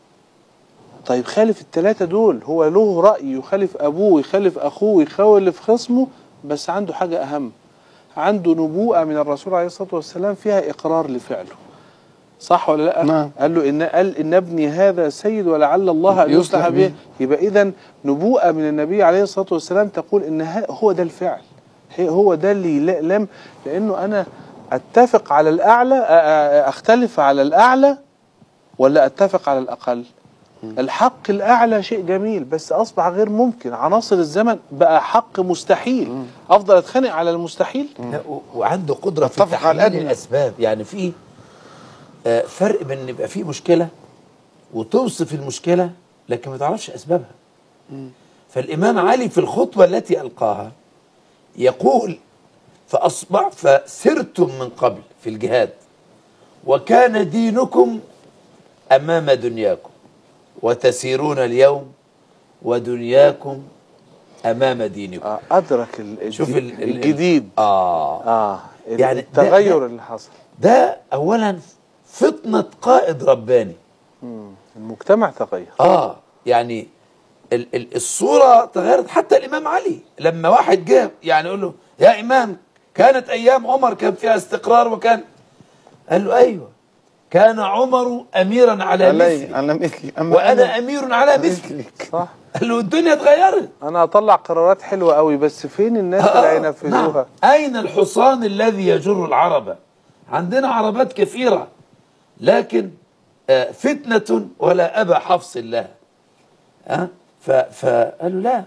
Speaker 2: طيب خالف الثلاثة دول هو له رأي يخالف أبوه يخالف أخوه يخالف خصمه بس عنده حاجة أهم عنده نبوءة من الرسول عليه الصلاة والسلام فيها إقرار لفعله صح ولا لا؟
Speaker 3: نعم.
Speaker 2: قال له إن قال إن ابني هذا سيد ولعل الله أن
Speaker 3: يصلح
Speaker 2: يصلح
Speaker 3: به.
Speaker 2: به يبقى إذا نبوءة من النبي عليه الصلاة والسلام تقول إن ه- هو ده الفعل هي- هو ده اللي لا- لم لأنه أنا أتفق على الأعلى أ- أ- أختلف على الأعلى ولا أتفق على الأقل الحق الأعلى شيء جميل بس أصبح غير ممكن عناصر الزمن بقى حق مستحيل أفضل أتخانق على المستحيل
Speaker 4: لا و- وعنده قدرة في
Speaker 3: اتفق على
Speaker 4: تحليل
Speaker 3: الأدنى.
Speaker 4: الأسباب يعني في آه، فرق بين إن يبقى في مشكلة وتوصف المشكلة لكن ما تعرفش أسبابها فالإمام علي في الخطبة التي ألقاها يقول فأصبح فسرتم من قبل في الجهاد وكان دينكم أمام دنياكم وتسيرون اليوم ودنياكم أمام دينكم
Speaker 2: آه، أدرك ال-
Speaker 4: شوف ال- ال-
Speaker 2: الجديد
Speaker 4: آه
Speaker 2: آه ال-
Speaker 4: يعني ده-
Speaker 2: التغير
Speaker 4: ده-
Speaker 2: اللي حصل
Speaker 4: ده اولا فطنه قائد رباني
Speaker 2: مم. المجتمع تغير
Speaker 4: اه يعني ال ال الصوره تغيرت حتى الامام علي لما واحد جه يعني يقول له يا امام كانت ايام عمر كان فيها استقرار وكان قال له ايوه كان عمر اميرا على
Speaker 3: علي
Speaker 4: مثلي
Speaker 3: على مثلي أما
Speaker 4: وانا امير على مثلي
Speaker 3: مثلك
Speaker 2: صح
Speaker 4: قال له الدنيا اتغيرت
Speaker 2: أنا أطلع قرارات حلوة قوي بس فين الناس
Speaker 4: آه،
Speaker 2: اللي
Speaker 4: نعم.
Speaker 2: هينفذوها
Speaker 4: أين الحصان الذي يجر العربة عندنا عربات كثيرة لكن آه، فتنة ولا أبا حفص لها أه؟ ف- فقالوا لا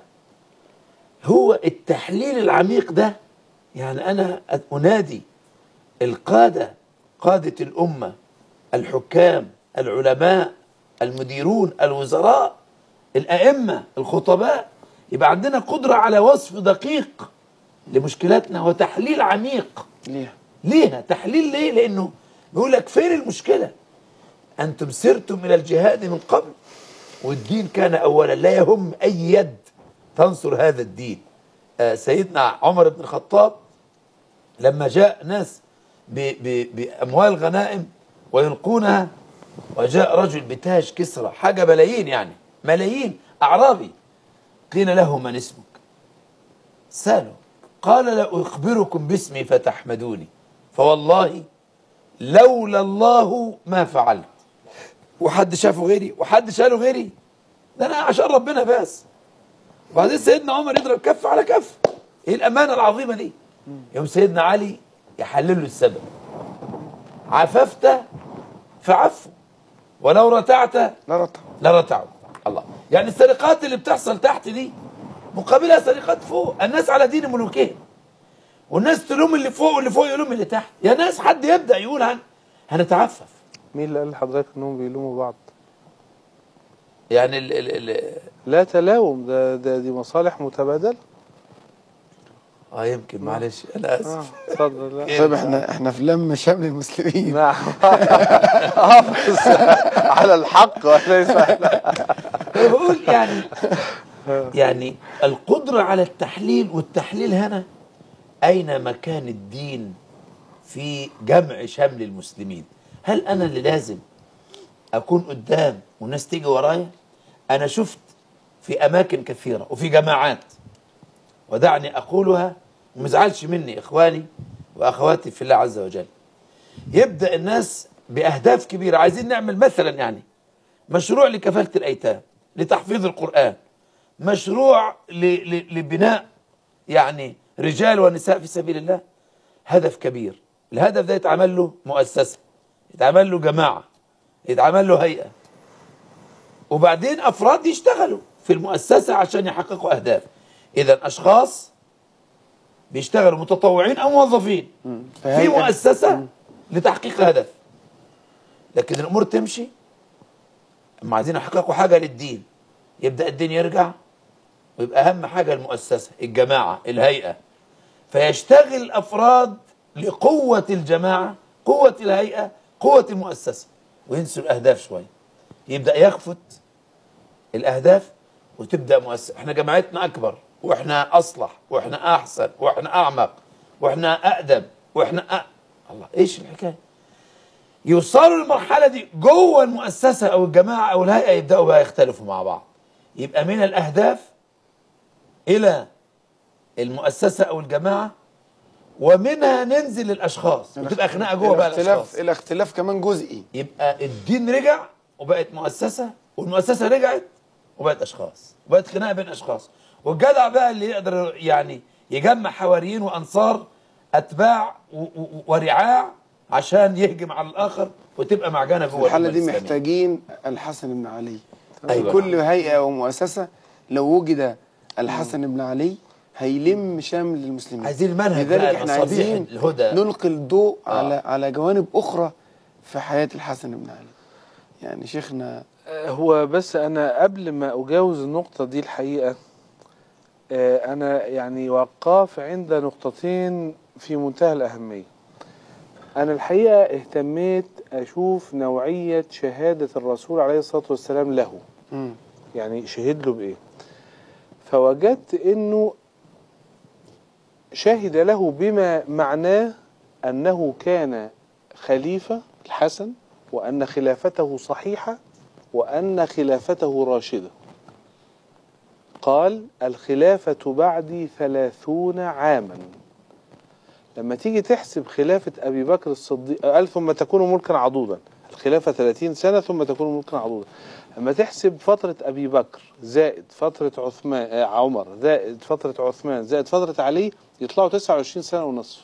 Speaker 4: هو التحليل العميق ده يعني أنا أنادي القادة قادة الأمة الحكام العلماء المديرون الوزراء الأئمة الخطباء يبقى عندنا قدرة على وصف دقيق لمشكلاتنا وتحليل عميق
Speaker 3: ليه
Speaker 4: ليها تحليل ليه لأنه بيقول لك فين المشكلة أنتم سرتم إلى الجهاد من قبل والدين كان أولا لا يهم أي يد تنصر هذا الدين آه سيدنا عمر بن الخطاب لما جاء ناس ب- ب- بأموال غنائم ويلقونها وجاء رجل بتاج كسرى حاجة ملايين يعني ملايين أعرابي قيل له من اسمك سأله قال لا أخبركم باسمي فتحمدوني فوالله لولا الله ما فعلت وحد شافه غيري وحد شاله غيري ده أنا عشان ربنا بس وبعدين سيدنا عمر يضرب كف على كف ايه الأمانة العظيمة دي يوم سيدنا علي يحلل له السبب عففت فعفوا ولو رتعت
Speaker 3: لا رطب
Speaker 4: لرتعوا الله يعني السرقات اللي بتحصل تحت دي مقابلها سرقات فوق الناس على دين ملوكهم والناس تلوم اللي فوق واللي فوق يلوم اللي تحت يا ناس حد يبدأ يقول هن هنتعفف
Speaker 2: مين اللي قال لحضرتك انهم بيلوموا بعض
Speaker 4: يعني ال ال ال
Speaker 2: لا تلاوم ده, ده دي مصالح متبادله
Speaker 4: اه يمكن معلش انا
Speaker 2: آه،
Speaker 4: اسف
Speaker 2: اتفضل لا.
Speaker 3: طيب احنا احنا في لم شمل المسلمين
Speaker 2: نعم حافظ على الحق وليس
Speaker 4: أنا بقول يعني يعني القدرة على التحليل والتحليل هنا أين مكان الدين في جمع شمل المسلمين هل أنا اللي لازم أكون قدام والناس تيجي ورايا أنا شفت في أماكن كثيرة وفي جماعات ودعني أقولها ومزعلش مني إخواني وأخواتي في الله عز وجل يبدأ الناس بأهداف كبيرة عايزين نعمل مثلا يعني مشروع لكفالة الأيتام لتحفيظ القرآن مشروع ل- ل- لبناء يعني رجال ونساء في سبيل الله هدف كبير الهدف ده يتعمل له مؤسسة يتعمل له جماعة يتعمل له هيئة وبعدين أفراد يشتغلوا في المؤسسة عشان يحققوا أهداف إذا أشخاص بيشتغلوا متطوعين أو موظفين في
Speaker 3: فهيئة.
Speaker 4: مؤسسة لتحقيق هدف لكن الأمور تمشي اما عايزين يحققوا حاجة للدين يبدأ الدين يرجع ويبقى أهم حاجة المؤسسة الجماعة الهيئة فيشتغل الأفراد لقوة الجماعة قوة الهيئة قوة المؤسسة وينسوا الأهداف شوية يبدأ يخفت الأهداف وتبدأ مؤسسة احنا جماعتنا أكبر واحنا أصلح واحنا أحسن واحنا أعمق واحنا أقدم واحنا أ... الله إيش الحكاية يوصلوا للمرحلة دي جوه المؤسسة أو الجماعة أو الهيئة يبدأوا بقى يختلفوا مع بعض يبقى من الأهداف إلى المؤسسة أو الجماعة ومنها ننزل للأشخاص وتبقى خناقة جوه بقى الأشخاص
Speaker 3: الاختلاف الاختلاف كمان جزئي
Speaker 4: يبقى الدين رجع وبقت مؤسسة والمؤسسة رجعت وبقت أشخاص وبقت خناقة بين أشخاص والجدع بقى اللي يقدر يعني يجمع حواريين وأنصار أتباع و- و- ورعاع عشان يهجم على الآخر وتبقى معجنة
Speaker 3: في
Speaker 4: جوه
Speaker 3: الحالة
Speaker 4: الأمة
Speaker 3: دي
Speaker 4: الإسلامية.
Speaker 3: محتاجين الحسن بن علي
Speaker 4: أيوة.
Speaker 3: في كل هيئة ومؤسسة لو وجد الحسن بن علي هيلم شمل المسلمين
Speaker 4: عايزين المنهج
Speaker 3: لذلك
Speaker 4: بقى،
Speaker 3: احنا
Speaker 4: المصابيح
Speaker 3: عايزين
Speaker 4: الهدى.
Speaker 3: نلقي الضوء
Speaker 4: آه.
Speaker 3: على على جوانب أخرى في حياة الحسن بن علي يعني شيخنا
Speaker 2: هو بس انا قبل ما اجاوز النقطة دي الحقيقة آه، انا يعني وقاف عند نقطتين في منتهى الاهمية انا الحقيقة اهتميت اشوف نوعية شهادة الرسول عليه الصلاة والسلام له
Speaker 3: مم.
Speaker 2: يعني شهد له بايه فوجدت انه شهد له بما معناه انه كان خليفة الحسن وان خلافته صحيحة وان خلافته راشدة قال الخلافة بعدي ثلاثون عاما لما تيجي تحسب خلافة أبي بكر الصديق قال ثم تكون ملكا عضودا الخلافة 30 سنة ثم تكون ملكا عضودا لما تحسب فترة أبي بكر زائد فترة عثمان آه، عمر زائد فترة عثمان زائد فترة علي يطلعوا 29 سنة ونصف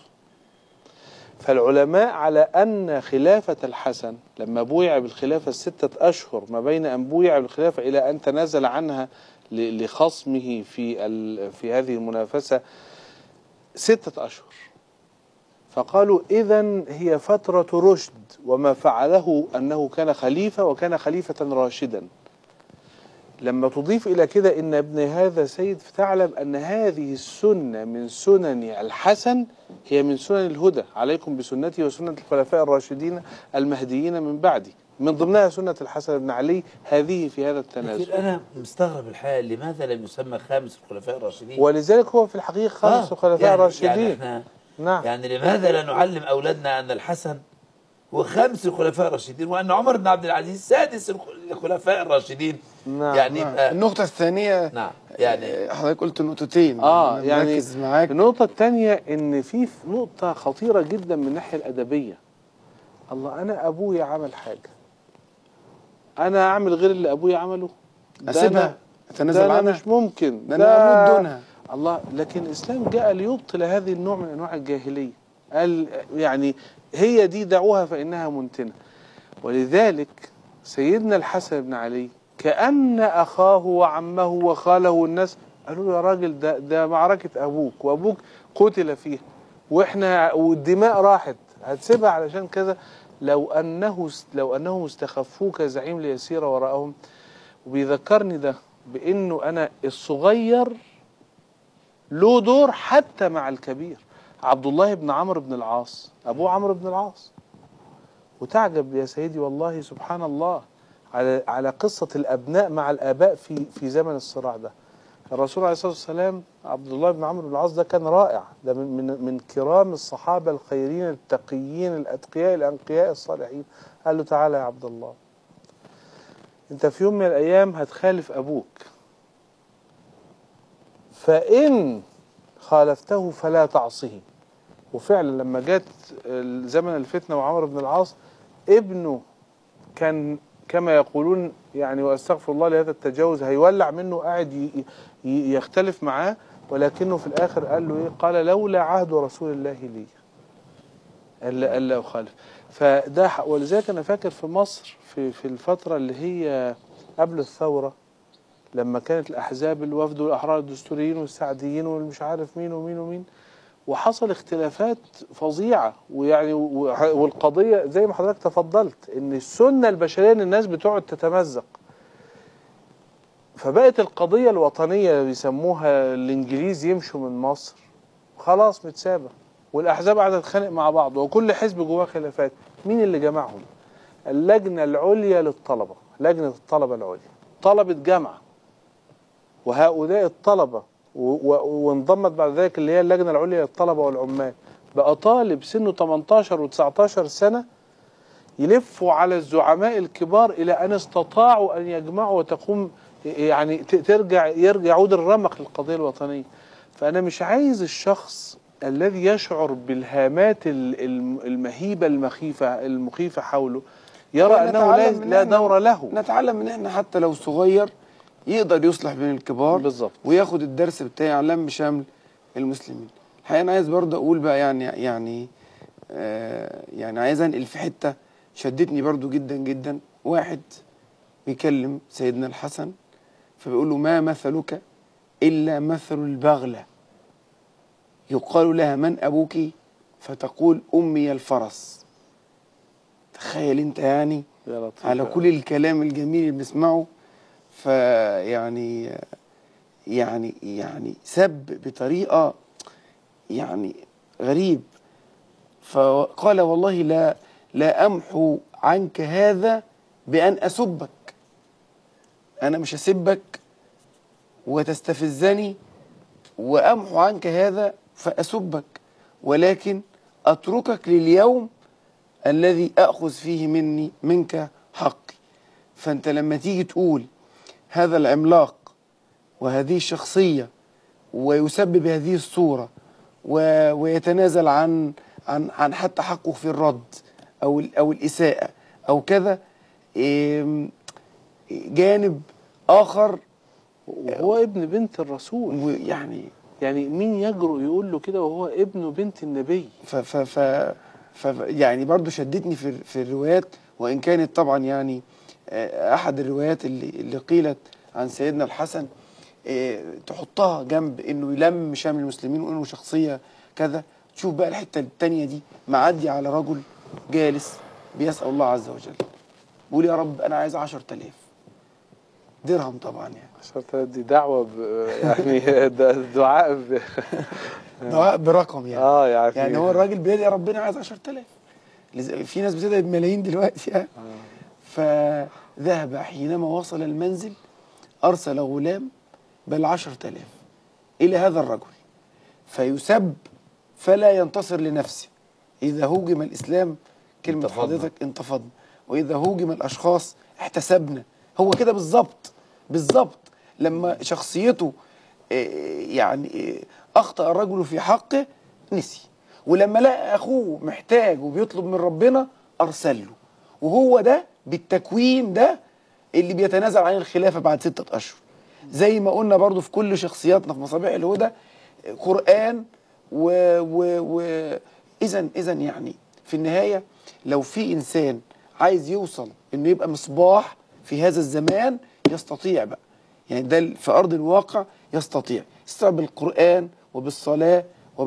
Speaker 2: فالعلماء على أن خلافة الحسن لما بويع بالخلافة الستة أشهر ما بين أن بويع بالخلافة إلى أن تنازل عنها ل- لخصمه في ال- في هذه المنافسة ستة أشهر فقالوا إذا هي فترة رشد وما فعله أنه كان خليفة وكان خليفة راشدا لما تضيف إلى كده إن ابن هذا سيد فتعلم أن هذه السنة من سنن الحسن هي من سنن الهدى عليكم بسنتي وسنة الخلفاء الراشدين المهديين من بعدي من ضمنها سنة الحسن بن علي هذه في هذا
Speaker 4: لكن
Speaker 2: التنازل
Speaker 4: أنا مستغرب الحقيقة لماذا لم يسمى خامس الخلفاء الراشدين
Speaker 2: ولذلك هو في الحقيقة خمس
Speaker 4: آه،
Speaker 2: خلفاء
Speaker 4: يعني
Speaker 2: راشدين
Speaker 4: يعني احنا
Speaker 2: نعم
Speaker 4: يعني لماذا لا نعلم أولادنا أن الحسن هو خامس الخلفاء الراشدين وأن عمر بن عبد العزيز سادس الخ- الخلفاء الراشدين
Speaker 2: نعم،
Speaker 4: يعني
Speaker 3: نعم.
Speaker 4: يبقى
Speaker 3: النقطة الثانية
Speaker 4: نعم يعني
Speaker 3: آه، حضرتك قلت نقطتين
Speaker 2: اه
Speaker 3: أنا
Speaker 2: يعني
Speaker 3: مركز معاك
Speaker 2: النقطة الثانية ان في نقطة خطيرة جدا من الناحية الأدبية الله أنا أبويا عمل حاجة أنا أعمل غير اللي أبويا عمله ده
Speaker 3: أسيبها
Speaker 2: أنا-
Speaker 3: أتنازل
Speaker 2: ده أنا
Speaker 3: عنها
Speaker 2: مش ممكن
Speaker 3: ده أنا أموت دونها
Speaker 2: الله لكن الإسلام جاء ليبطل هذه النوع من أنواع الجاهلية قال يعني هي دي دعوها فإنها منتنة ولذلك سيدنا الحسن بن علي كأن أخاه وعمه وخاله والناس قالوا له يا راجل ده ده معركة أبوك وأبوك قتل فيها وإحنا والدماء راحت هتسيبها علشان كذا لو أنه لو أنهم استخفوك زعيم ليسير وراءهم وبيذكرني ده بأنه أنا الصغير له دور حتى مع الكبير عبد الله بن عمرو بن العاص ابوه عمرو بن العاص وتعجب يا سيدي والله سبحان الله على على قصة الأبناء مع الآباء في في زمن الصراع ده الرسول عليه الصلاة والسلام عبد الله بن عمرو بن العاص ده كان رائع ده من من من كرام الصحابة الخيرين التقيين الأتقياء الأنقياء الصالحين قال له تعالى يا عبد الله أنت في يوم من الأيام هتخالف أبوك فإن خالفته فلا تعصه وفعلا لما جت زمن الفتنة وعمر بن العاص ابنه كان كما يقولون يعني واستغفر الله لهذا التجاوز هيولع منه قاعد ي- ي- يختلف معاه ولكنه في الاخر قال له ايه قال لولا عهد رسول الله لي الا الا اخالف فده ح- ولذلك انا فاكر في مصر في في الفتره اللي هي قبل الثوره لما كانت الاحزاب الوفد والاحرار الدستوريين والسعديين والمش عارف مين ومين ومين وحصل اختلافات فظيعه ويعني و- والقضيه زي ما حضرتك تفضلت ان السنه البشريه ان الناس بتقعد تتمزق فبقت القضيه الوطنيه اللي بيسموها الانجليز يمشوا من مصر خلاص متسابه والاحزاب قاعده تتخانق مع بعض وكل حزب جواه خلافات مين اللي جمعهم اللجنه العليا للطلبه لجنه الطلبه العليا طلبه جامعه وهؤلاء الطلبة و- و- وانضمت بعد ذلك اللي هي اللجنة العليا للطلبة والعمال بقى طالب سنه 18 و19 سنة يلفوا على الزعماء الكبار إلى أن استطاعوا أن يجمعوا وتقوم يعني ت- ترجع يرجع يعود الرمق للقضية الوطنية فأنا مش عايز الشخص الذي يشعر بالهامات ال- الم- المهيبة المخيفة المخيفة حوله يرى أنه لا,
Speaker 3: نتعلم من
Speaker 2: لا
Speaker 3: إحنا-
Speaker 2: دور له
Speaker 3: نتعلم ان احنا حتى لو صغير يقدر يصلح بين الكبار
Speaker 2: بالظبط.
Speaker 3: وياخد الدرس بتاعي على لم شمل المسلمين الحقيقه انا عايز برضه اقول بقى يعني يعني آه يعني عايز انقل في حته شدتني برضه جدا جدا واحد بيكلم سيدنا الحسن فبيقول له ما مثلك الا مثل البغله يقال لها من ابوك فتقول امي الفرس تخيل انت يعني
Speaker 2: يا لطيف
Speaker 3: على
Speaker 2: يا
Speaker 3: كل الكلام الجميل اللي بنسمعه فيعني يعني يعني سب بطريقة يعني غريب فقال والله لا لا أمحو عنك هذا بأن أسبك أنا مش هسبك وتستفزني وأمحو عنك هذا فأسبك ولكن أتركك لليوم الذي أخذ فيه مني منك حقي فأنت لما تيجي تقول هذا العملاق وهذه الشخصية ويسبب هذه الصورة و- ويتنازل عن عن عن حتى حقه في الرد أو ال- أو الإساءة أو كذا إم، جانب آخر
Speaker 2: وهو ابن بنت الرسول
Speaker 3: ويعني
Speaker 2: يعني مين يجرؤ يقول له كده وهو ابن بنت النبي
Speaker 3: ف ف ف ف يعني برضو شدتني في في الروايات وان كانت طبعا يعني آه، احد الروايات اللي اللي قيلت عن سيدنا الحسن آه، تحطها جنب انه يلم شامل المسلمين وانه شخصيه كذا تشوف بقى الحته الثانيه دي معدي على رجل جالس بيسال الله عز وجل بيقول يا رب انا عايز 10000 درهم طبعا يعني
Speaker 2: عشرة دي دعوة ب... يعني د- دعاء ب...
Speaker 3: دعاء برقم يعني
Speaker 2: اه يعني
Speaker 3: يعني هو الراجل بيدعي ربنا عايز 10000 لز- في ناس بتدعي بملايين دلوقتي يعني فذهب حينما وصل المنزل أرسل غلام بل 10000 إلى هذا الرجل فيسب فلا ينتصر لنفسه إذا هوجم الإسلام كلمة
Speaker 4: انتفضنا.
Speaker 3: حضرتك انتفضنا وإذا هوجم الأشخاص احتسبنا هو كده بالظبط بالظبط لما شخصيته آه، يعني آه، أخطأ الرجل في حقه نسي ولما لقى أخوه محتاج وبيطلب من ربنا أرسل له وهو ده بالتكوين ده اللي بيتنازل عن الخلافة بعد ستة أشهر زي ما قلنا برضو في كل شخصياتنا في مصابيح الهدى قرآن و, و, و إذا إذا يعني في النهاية لو في إنسان عايز يوصل إنه يبقى مصباح في هذا الزمان يستطيع بقى يعني ده في أرض الواقع يستطيع يستطيع بالقرآن وبالصلاة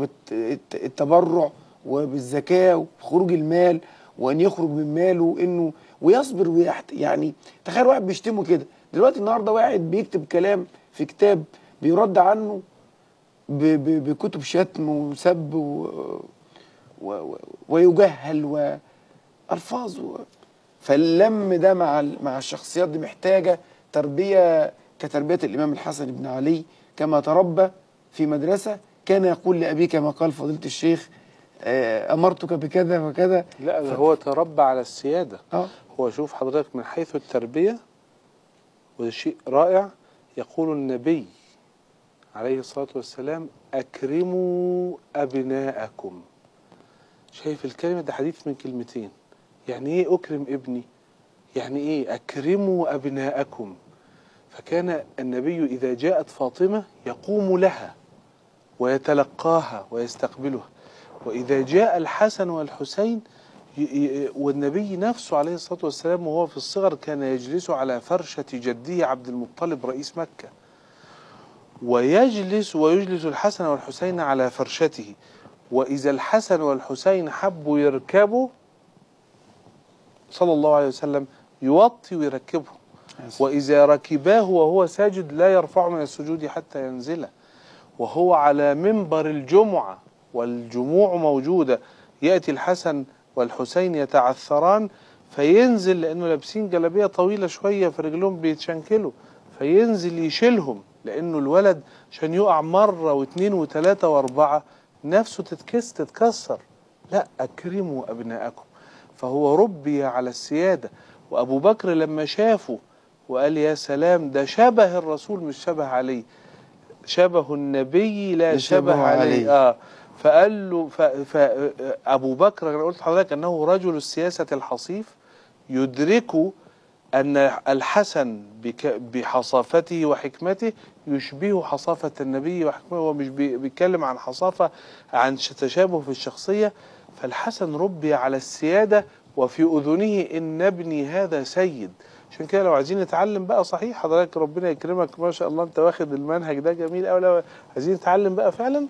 Speaker 3: وبالتبرع وبالزكاة وبخروج المال وأن يخرج من ماله إنه ويصبر ويحت يعني تخيل واحد بيشتمه كده دلوقتي النهارده واحد بيكتب كلام في كتاب بيرد عنه ب- ب- بكتب شتم وسب و... و... و... ويجهل والفاظ و... فاللم ده مع ال- مع الشخصيات دي محتاجه تربيه كتربيه الامام الحسن بن علي كما تربى في مدرسه كان يقول لابيه كما قال فضيله الشيخ آه، امرتك بكذا وكذا
Speaker 2: لا ده هو تربى على السيادة
Speaker 3: اه
Speaker 2: هو شوف حضرتك من حيث التربية وده شيء رائع يقول النبي عليه الصلاة والسلام أكرموا أبناءكم شايف الكلمة ده حديث من كلمتين يعني إيه أكرم ابني يعني إيه أكرموا أبناءكم فكان النبي إذا جاءت فاطمة يقوم لها ويتلقاها ويستقبلها وإذا جاء الحسن والحسين ي- ي- والنبي نفسه عليه الصلاة والسلام وهو في الصغر كان يجلس على فرشة جده عبد المطلب رئيس مكة ويجلس ويجلس الحسن والحسين على فرشته وإذا الحسن والحسين حبوا يركبوا صلى الله عليه وسلم يوطي ويركبهم وإذا ركباه وهو ساجد لا يرفع من السجود حتى ينزله وهو على منبر الجمعة والجموع موجودة يأتي الحسن والحسين يتعثران فينزل لأنه لابسين جلابية طويلة شوية في رجلهم بيتشنكلوا فينزل يشيلهم لأنه الولد عشان يقع مرة واثنين وثلاثة وأربعة نفسه تتكس تتكسر لا أكرموا أبناءكم فهو ربي على السيادة وأبو بكر لما شافه وقال يا سلام ده شبه الرسول مش شبه عليه شبه النبي لا
Speaker 3: مش
Speaker 2: شبه
Speaker 3: شبهه
Speaker 2: عليه,
Speaker 3: عليه.
Speaker 2: اه فقال له ف... ف... ابو بكر انا قلت لحضرتك انه رجل السياسه الحصيف يدرك ان الحسن بك... بحصافته وحكمته يشبه حصافه النبي وحكمته هو مش بي... بيتكلم عن حصافه عن ش- تشابه في الشخصيه فالحسن ربي على السياده وفي اذنه ان ابني هذا سيد عشان كده لو عايزين نتعلم بقى صحيح حضرتك ربنا يكرمك ما شاء الله انت واخد المنهج ده جميل قوي لو عايزين نتعلم بقى فعلا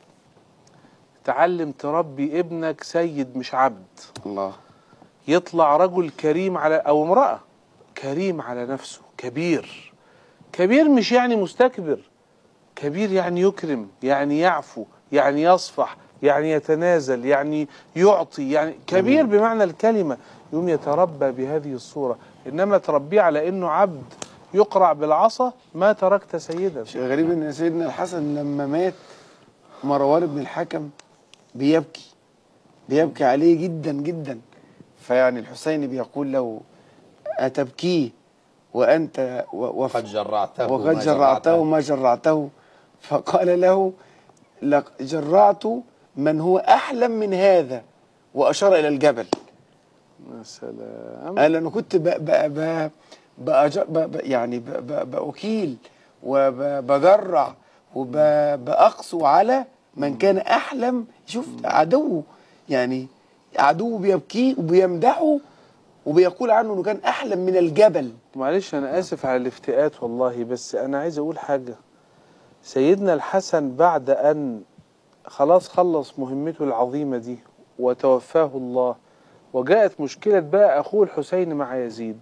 Speaker 2: تعلم تربي ابنك سيد مش عبد
Speaker 3: الله
Speaker 2: يطلع رجل كريم على او امرأة كريم على نفسه كبير كبير مش يعني مستكبر كبير يعني يكرم يعني يعفو يعني يصفح يعني يتنازل يعني يعطي يعني كبير بمعنى الكلمة يوم يتربى بهذه الصورة إنما تربيه على إنه عبد يقرع بالعصا ما تركت سيدا
Speaker 3: شيء غريب ان سيدنا الحسن لما مات مروان بن الحكم بيبكي بيبكي عليه جدا جدا فيعني الحسين بيقول له أتبكيه وأنت و- وف-
Speaker 4: قد جرعته
Speaker 3: وقد
Speaker 4: ما
Speaker 3: جرعته ما جرعته فقال له لق- جرعت من هو أحلم من هذا وأشار إلى الجبل
Speaker 2: يا سلام
Speaker 3: قال انا كنت ب ب ب بأج- ب ب يعني ب ب باكيل وبجرع وباقسو على من كان احلم شوف عدوه يعني عدوه بيبكيه وبيمدحه وبيقول عنه انه كان احلم من الجبل
Speaker 2: معلش انا اسف على الافتئات والله بس انا عايز اقول حاجه سيدنا الحسن بعد ان خلاص خلص مهمته العظيمه دي وتوفاه الله وجاءت مشكله بقى اخوه الحسين مع يزيد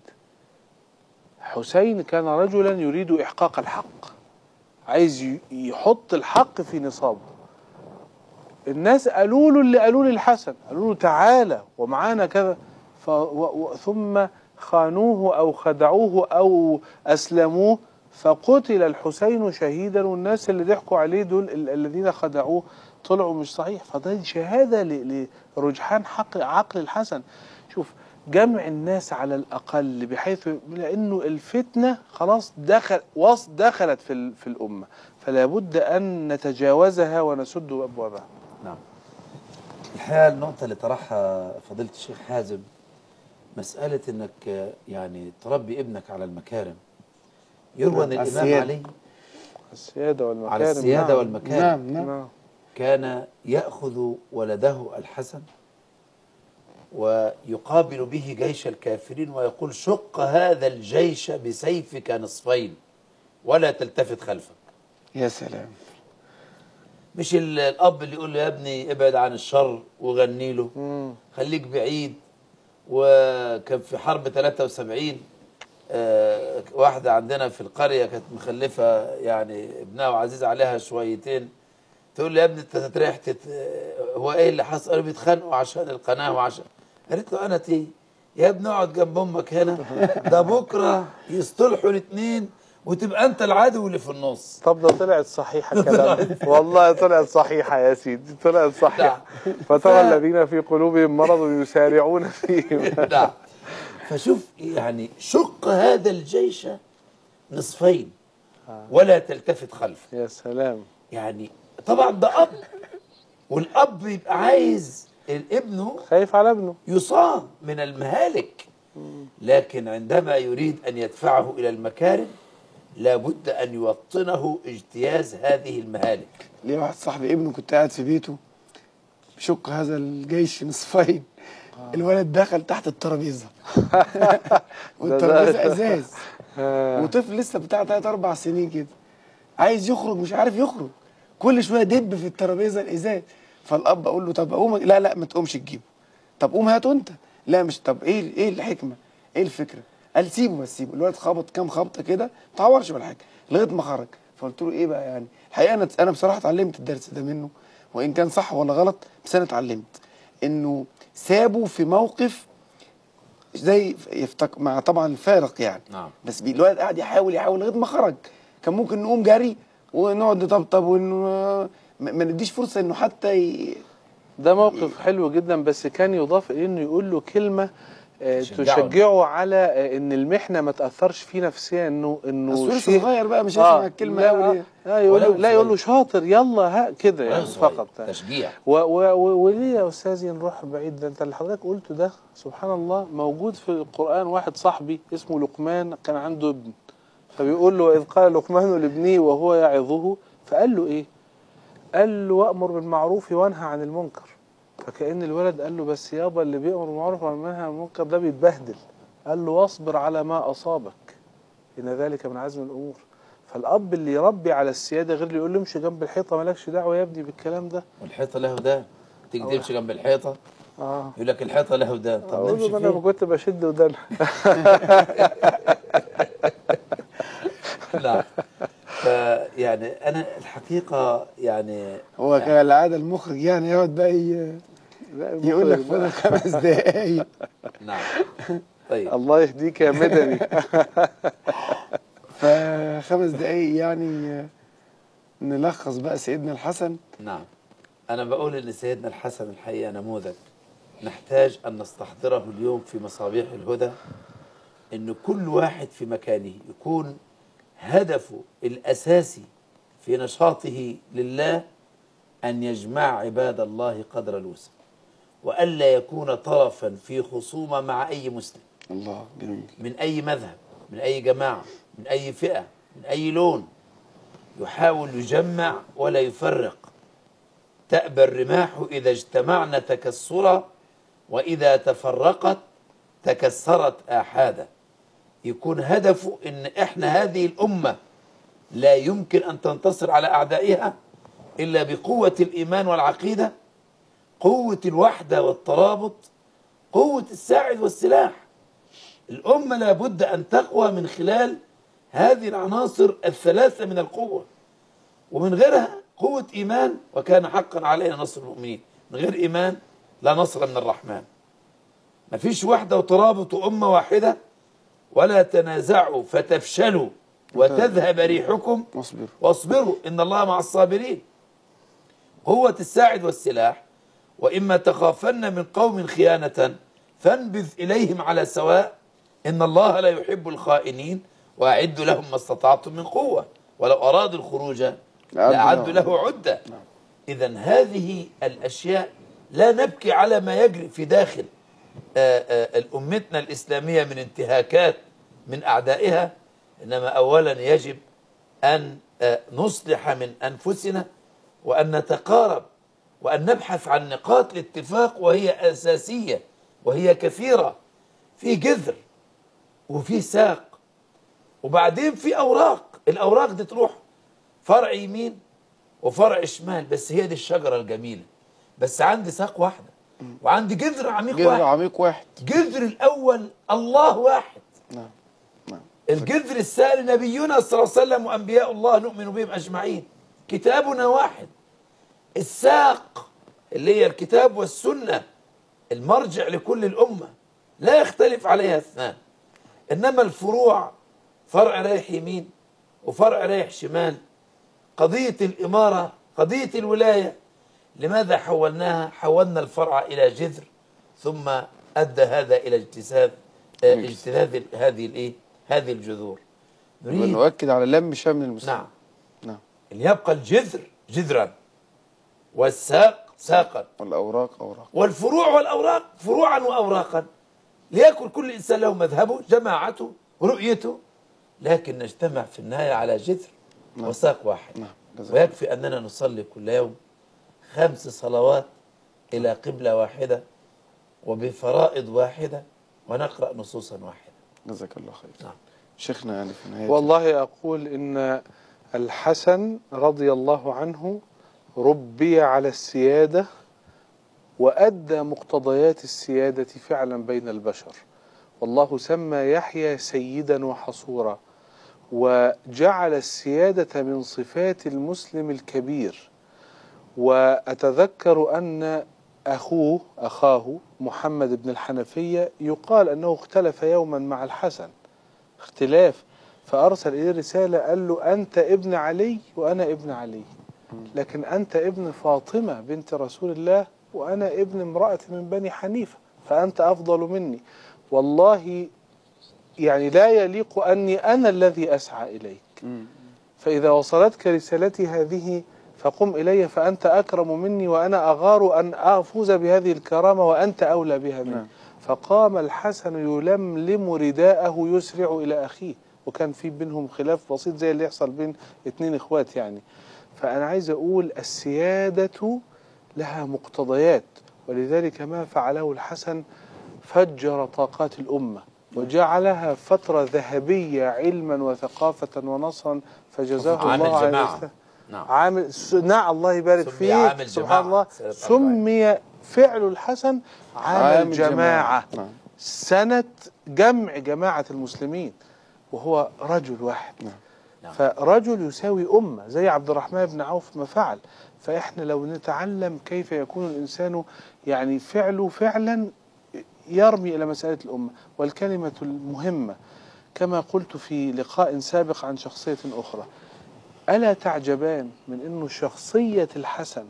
Speaker 2: حسين كان رجلا يريد احقاق الحق عايز ي- يحط الحق في نصابه الناس قالوا له اللي قالوا للحسن قالوا له تعالى ومعانا كذا ف و و ثم خانوه او خدعوه او اسلموه فقتل الحسين شهيدا والناس اللي ضحكوا عليه دول ال- الذين خدعوه طلعوا مش صحيح فده شهاده ل- لرجحان حق عقل الحسن شوف جمع الناس على الاقل بحيث لانه الفتنه خلاص دخل وص دخلت في ال- في الامه فلا بد ان نتجاوزها ونسد ابوابها
Speaker 4: نعم الحقيقة النقطة اللي طرحها فضيلة الشيخ حازم مسألة انك آه، يعني تربي ابنك على المكارم يروى ان
Speaker 3: على
Speaker 4: الامام
Speaker 3: السيادة.
Speaker 4: علي
Speaker 2: السيادة والمكارم
Speaker 4: على السيادة
Speaker 2: نعم.
Speaker 4: والمكارم
Speaker 3: نعم نعم
Speaker 2: نعم
Speaker 4: كان يأخذ ولده الحسن ويقابل به جيش الكافرين ويقول شق هذا الجيش بسيفك نصفين ولا تلتفت خلفك
Speaker 3: يا سلام
Speaker 4: مش ال- الأب اللي يقول له يا ابني ابعد عن الشر وغني له
Speaker 2: مم.
Speaker 4: خليك بعيد وكان في حرب 73 آه، واحدة عندنا في القرية كانت مخلفة يعني ابنها وعزيز عليها شويتين تقول لي يا ابني انت تتريح تت... هو ايه اللي حصل؟ قالوا بيتخانقوا عشان القناه وعشان قالت له انا تي يا ابني اقعد جنب امك هنا ده بكره يصطلحوا الاثنين وتبقى انت العدو اللي في النص
Speaker 2: طب ده طلعت صحيحة الكلام والله طلعت صحيحة يا سيدي طلعت صحيحة فترى الذين في قلوبهم مرض يسارعون فيهم
Speaker 4: نعم فشوف يعني شق هذا الجيش نصفين ولا تلتفت خلفه
Speaker 2: يا سلام
Speaker 4: يعني طبعا ده اب والاب يبقى عايز ابنه
Speaker 2: خايف على ابنه
Speaker 4: يصاب من المهالك لكن عندما يريد ان يدفعه الى المكارم لابد ان يوطنه اجتياز هذه المهالك
Speaker 3: ليه واحد صاحبي ابنه كنت قاعد في بيته شق هذا الجيش نصفين الولد دخل تحت الترابيزه والترابيزه ازاز
Speaker 2: آه.
Speaker 3: وطفل لسه بتاع 3 4 سنين كده عايز يخرج مش عارف يخرج كل شويه دب في الترابيزه الازاز فالاب اقول له طب اقوم لا لا ما تقومش تجيبه طب قوم هاته انت لا مش طب ايه ايه الحكمه ايه الفكره قال سيبه بس سيبه الولد خبط كام خبطه كده ما تعورش ولا حاجه لغايه ما خرج فقلت له ايه بقى يعني الحقيقه انا انا بصراحه اتعلمت الدرس ده منه وان كان صح ولا غلط بس انا اتعلمت انه سابه في موقف زي يفتك مع طبعا الفارق يعني
Speaker 4: نعم.
Speaker 3: بس بي- الولد قاعد يحاول يحاول لغايه ما خرج كان ممكن نقوم جري ونقعد نطبطب وانه ما ما نديش فرصه انه حتى ي...
Speaker 2: ده موقف حلو جدا بس كان يضاف اليه انه يقول له كلمه آه،
Speaker 4: شجعه.
Speaker 2: تشجعه على آه، ان المحنه ما تاثرش فيه نفسيا انه انه
Speaker 3: اصل لسه
Speaker 2: شيء
Speaker 3: صغير بقى مش هيسمع الكلمه
Speaker 2: لا,
Speaker 3: قوي دي.
Speaker 2: لا يقول له
Speaker 4: ولو
Speaker 2: لا يقول له
Speaker 4: صغير.
Speaker 2: شاطر يلا ها كده
Speaker 4: ولو
Speaker 2: يعني
Speaker 4: صغير.
Speaker 2: فقط
Speaker 4: تشجيع
Speaker 2: و و و وليه يا استاذي نروح بعيد ده انت اللي حضرتك قلته ده سبحان الله موجود في القران واحد صاحبي اسمه لقمان كان عنده ابن فبيقول له اذ قال لقمان لابنه وهو يعظه فقال له ايه؟ قال له وامر بالمعروف وانهى عن المنكر فكأن الولد قال له بس يابا اللي بيأمر بالمعروف وينهى عن المنكر ده بيتبهدل قال له واصبر على ما أصابك إن ذلك من عزم الأمور فالأب اللي يربي على السيادة غير اللي يقول له امشي جنب الحيطة مالكش دعوة يا ابني بالكلام ده
Speaker 4: والحيطه له دان تيجي تمشي جنب الحيطه
Speaker 2: اه
Speaker 4: يقول لك الحيطه له دان طب
Speaker 2: اقول
Speaker 4: نمشي
Speaker 2: له ما انا
Speaker 4: فين؟
Speaker 2: كنت بشد ودان
Speaker 4: لا فيعني انا الحقيقه يعني
Speaker 3: هو كان العاده المخرج يعني يقعد بقى ي- يقول لك فاضل خمس دقايق
Speaker 4: نعم طيب
Speaker 2: الله يهديك يا مدني
Speaker 3: فخمس دقايق يعني نلخص بقى سيدنا الحسن
Speaker 4: نعم أنا بقول إن سيدنا الحسن الحقيقة نموذج نحتاج أن نستحضره اليوم في مصابيح الهدى إن كل واحد في مكانه يكون هدفه الأساسي في نشاطه لله أن يجمع عباد الله قدر الوسع وألا يكون طرفا في خصومة مع أي مسلم
Speaker 3: الله جميل
Speaker 4: من أي مذهب من أي جماعة من أي فئة من أي لون يحاول يجمع ولا يفرق تأبى الرماح إذا اجتمعن تكسرا وإذا تفرقت تكسرت آحادا يكون هدفه إن إحنا هذه الأمة لا يمكن أن تنتصر على أعدائها إلا بقوة الإيمان والعقيدة قوة الوحدة والترابط قوة الساعد والسلاح الأمة لابد أن تقوى من خلال هذه العناصر الثلاثة من القوة ومن غيرها قوة إيمان وكان حقا علينا نصر المؤمنين من غير إيمان لا نصر من الرحمن ما فيش وحدة وترابط أمة واحدة ولا تنازعوا فتفشلوا وتذهب ريحكم
Speaker 3: واصبر
Speaker 4: واصبروا إن الله مع الصابرين قوة الساعد والسلاح وإما تخافن من قوم خيانة فانبذ إليهم على سواء إن الله لا يحب الخائنين وأعدوا لهم ما استطعتم من قوة ولو أرادوا الخروج لأعدوا له عدة إذا هذه الأشياء لا نبكي على ما يجري في داخل آه، آه، أمتنا الإسلامية من انتهاكات من أعدائها إنما أولا يجب أن آه، نصلح من أنفسنا وأن نتقارب وأن نبحث عن نقاط الاتفاق وهي أساسية وهي كثيرة في جذر وفي ساق وبعدين في أوراق الأوراق دي تروح فرع يمين وفرع شمال بس هي دي الشجرة الجميلة بس عندي ساق واحدة وعندي جذر عميق
Speaker 3: جذر
Speaker 4: واحد
Speaker 3: عميق واحد
Speaker 4: جذر الأول الله واحد
Speaker 3: نعم نعم
Speaker 4: الجذر الثاني نبينا صلى الله عليه وسلم وأنبياء الله نؤمن بهم أجمعين كتابنا واحد الساق اللي هي الكتاب والسنة المرجع لكل الأمة لا يختلف عليها اثنان إنما الفروع فرع رايح يمين وفرع رايح شمال قضية الإمارة قضية الولاية لماذا حولناها حولنا الفرع إلى جذر ثم أدى هذا إلى اجتذاب آه، اجتذاب هذه الإيه هذه الجذور نريد
Speaker 3: ونؤكد على لم شمل المسلمين
Speaker 4: نعم
Speaker 3: نعم
Speaker 4: أن يبقى الجذر جذرا والساق ساقا
Speaker 3: والأوراق أوراق
Speaker 4: والفروع والأوراق فروعا وأوراقا ليكن كل إنسان له مذهبه جماعته رؤيته لكن نجتمع في النهاية على جذر وساق واحد
Speaker 3: نعم جزاك الله.
Speaker 4: ويكفي أننا نصلي كل يوم خمس صلوات إلى قبلة واحدة وبفرائض واحدة ونقرأ نصوصا واحدة
Speaker 3: جزاك الله خير
Speaker 4: نعم.
Speaker 3: شيخنا يعني في نهاية
Speaker 2: والله أقول إن الحسن رضي الله عنه ربي على السيادة وأدى مقتضيات السيادة فعلا بين البشر والله سمى يحيى سيدا وحصورا وجعل السيادة من صفات المسلم الكبير وأتذكر أن أخوه أخاه محمد بن الحنفية يقال أنه اختلف يوما مع الحسن اختلاف فأرسل إليه رسالة قال له أنت ابن علي وأنا ابن علي لكن أنت ابن فاطمة بنت رسول الله وأنا ابن امرأة من بني حنيفة فأنت أفضل مني والله يعني لا يليق أني أنا الذي أسعى إليك
Speaker 3: مم.
Speaker 2: فإذا وصلتك رسالتي هذه فقم إلي فأنت أكرم مني وأنا أغار أن أفوز بهذه الكرامة وأنت أولى بها مني
Speaker 3: نعم.
Speaker 2: فقام الحسن يلملم رداءه يسرع إلى أخيه وكان في بينهم خلاف بسيط زي اللي يحصل بين اتنين إخوات يعني فأنا عايز أقول السيادة لها مقتضيات ولذلك ما فعله الحسن فجر طاقات الأمة وجعلها فترة ذهبية علما وثقافة ونصرا فجزاه
Speaker 4: عامل
Speaker 2: الله عن
Speaker 4: جماعة.
Speaker 2: الإسلام.
Speaker 4: نعم
Speaker 2: عامل س- نعم الله يبارك
Speaker 4: سمي
Speaker 2: فيك
Speaker 4: عامل
Speaker 2: سبحان
Speaker 4: جماعة.
Speaker 2: الله
Speaker 4: سيدة
Speaker 2: سمي فعل الحسن عامل,
Speaker 3: عامل
Speaker 2: جماعة,
Speaker 3: نعم
Speaker 2: سنة جمع جماعة المسلمين وهو رجل واحد
Speaker 3: نعم.
Speaker 4: نعم.
Speaker 2: فرجل يساوي أمة زي عبد الرحمن بن عوف ما فعل فإحنا لو نتعلم كيف يكون الإنسان يعني فعله فعلا يرمي إلى مسألة الأمة والكلمة المهمة كما قلت في لقاء سابق عن شخصية أخرى ألا تعجبان من أنه شخصية الحسن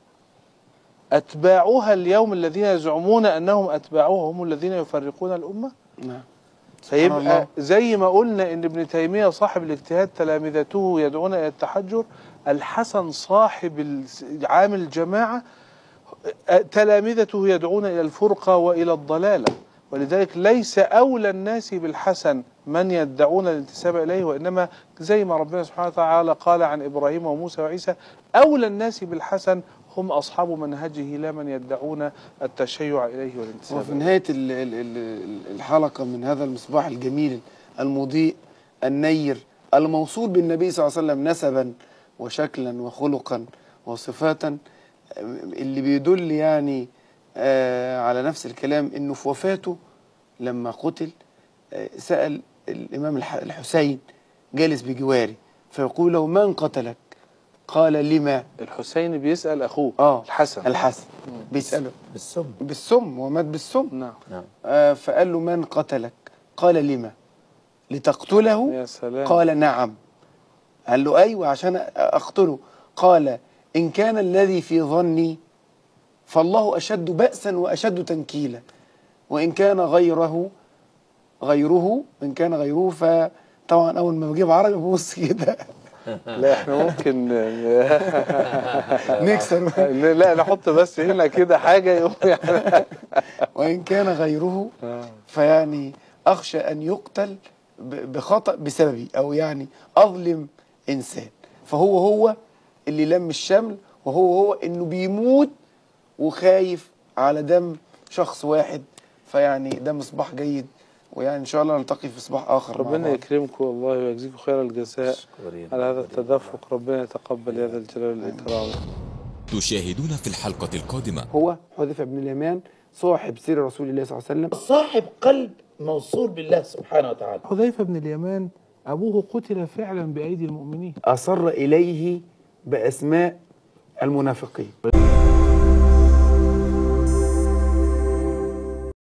Speaker 2: أتباعها اليوم الذين يزعمون أنهم أتباعوها هم الذين يفرقون الأمة
Speaker 3: نعم سبحان الله.
Speaker 2: فيبقى زي ما قلنا ان ابن تيميه صاحب الاجتهاد تلامذته يدعون الى التحجر الحسن صاحب الس- عامل الجماعه أ- تلامذته يدعون الى الفرقه والى الضلاله ولذلك ليس اولى الناس بالحسن من يدعون الانتساب اليه وانما زي ما ربنا سبحانه وتعالى قال عن ابراهيم وموسى وعيسى اولى الناس بالحسن هم اصحاب منهجه لا من يدعون التشيع اليه والانتساب
Speaker 3: وفي
Speaker 2: إليه.
Speaker 3: نهاية ال- ال- ال- الحلقة من هذا المصباح الجميل المضيء النير الموصول بالنبي صلى الله عليه وسلم نسبا وشكلا وخلقا وصفاتا اللي بيدل يعني آه على نفس الكلام انه في وفاته لما قتل آه سأل الإمام الح- الحسين جالس بجواره فيقول له من قتلك قال لما
Speaker 2: الحسين بيسال اخوه
Speaker 3: اه
Speaker 2: الحسن
Speaker 3: الحسن بيسأله
Speaker 4: بالسم
Speaker 3: بالسم ومات بالسم
Speaker 2: نعم
Speaker 4: نعم
Speaker 3: آه، فقال له من قتلك قال لما لتقتله
Speaker 2: يا سلام
Speaker 3: قال نعم قال له أيوة عشان أقتله قال إن كان الذي في ظني فالله أشد بأسا وأشد تنكيلا وإن كان غيره غيره إن كان غيره فطبعا أول ما بجيب عربي ببص كده
Speaker 2: لا احنا ممكن
Speaker 3: نكسر
Speaker 2: لا نحط بس هنا كده حاجه يقوم يعني
Speaker 3: وإن كان غيره فيعني أخشى أن يقتل ب- بخطأ بسببي أو يعني أظلم إنسان فهو هو اللي لم الشمل وهو هو إنه بيموت وخايف على دم شخص واحد فيعني ده مصباح جيد ويعني إن شاء الله نلتقي في صباح آخر مع
Speaker 2: ربنا
Speaker 3: بعض.
Speaker 2: يكرمكم والله ويجزيكم خير الجزاء
Speaker 4: مشكورين.
Speaker 2: على هذا التدفق ربنا يتقبل هذا الجلال والاكرام
Speaker 5: تشاهدون في الحلقة القادمة
Speaker 3: هو حذيفة بن اليمان صاحب سير رسول الله صلى الله عليه وسلم
Speaker 4: صاحب قلب موصول بالله سبحانه وتعالى
Speaker 2: حذيفه بن اليمان ابوه قتل فعلا بايدي المؤمنين
Speaker 3: أصر إليه بأسماء المنافقين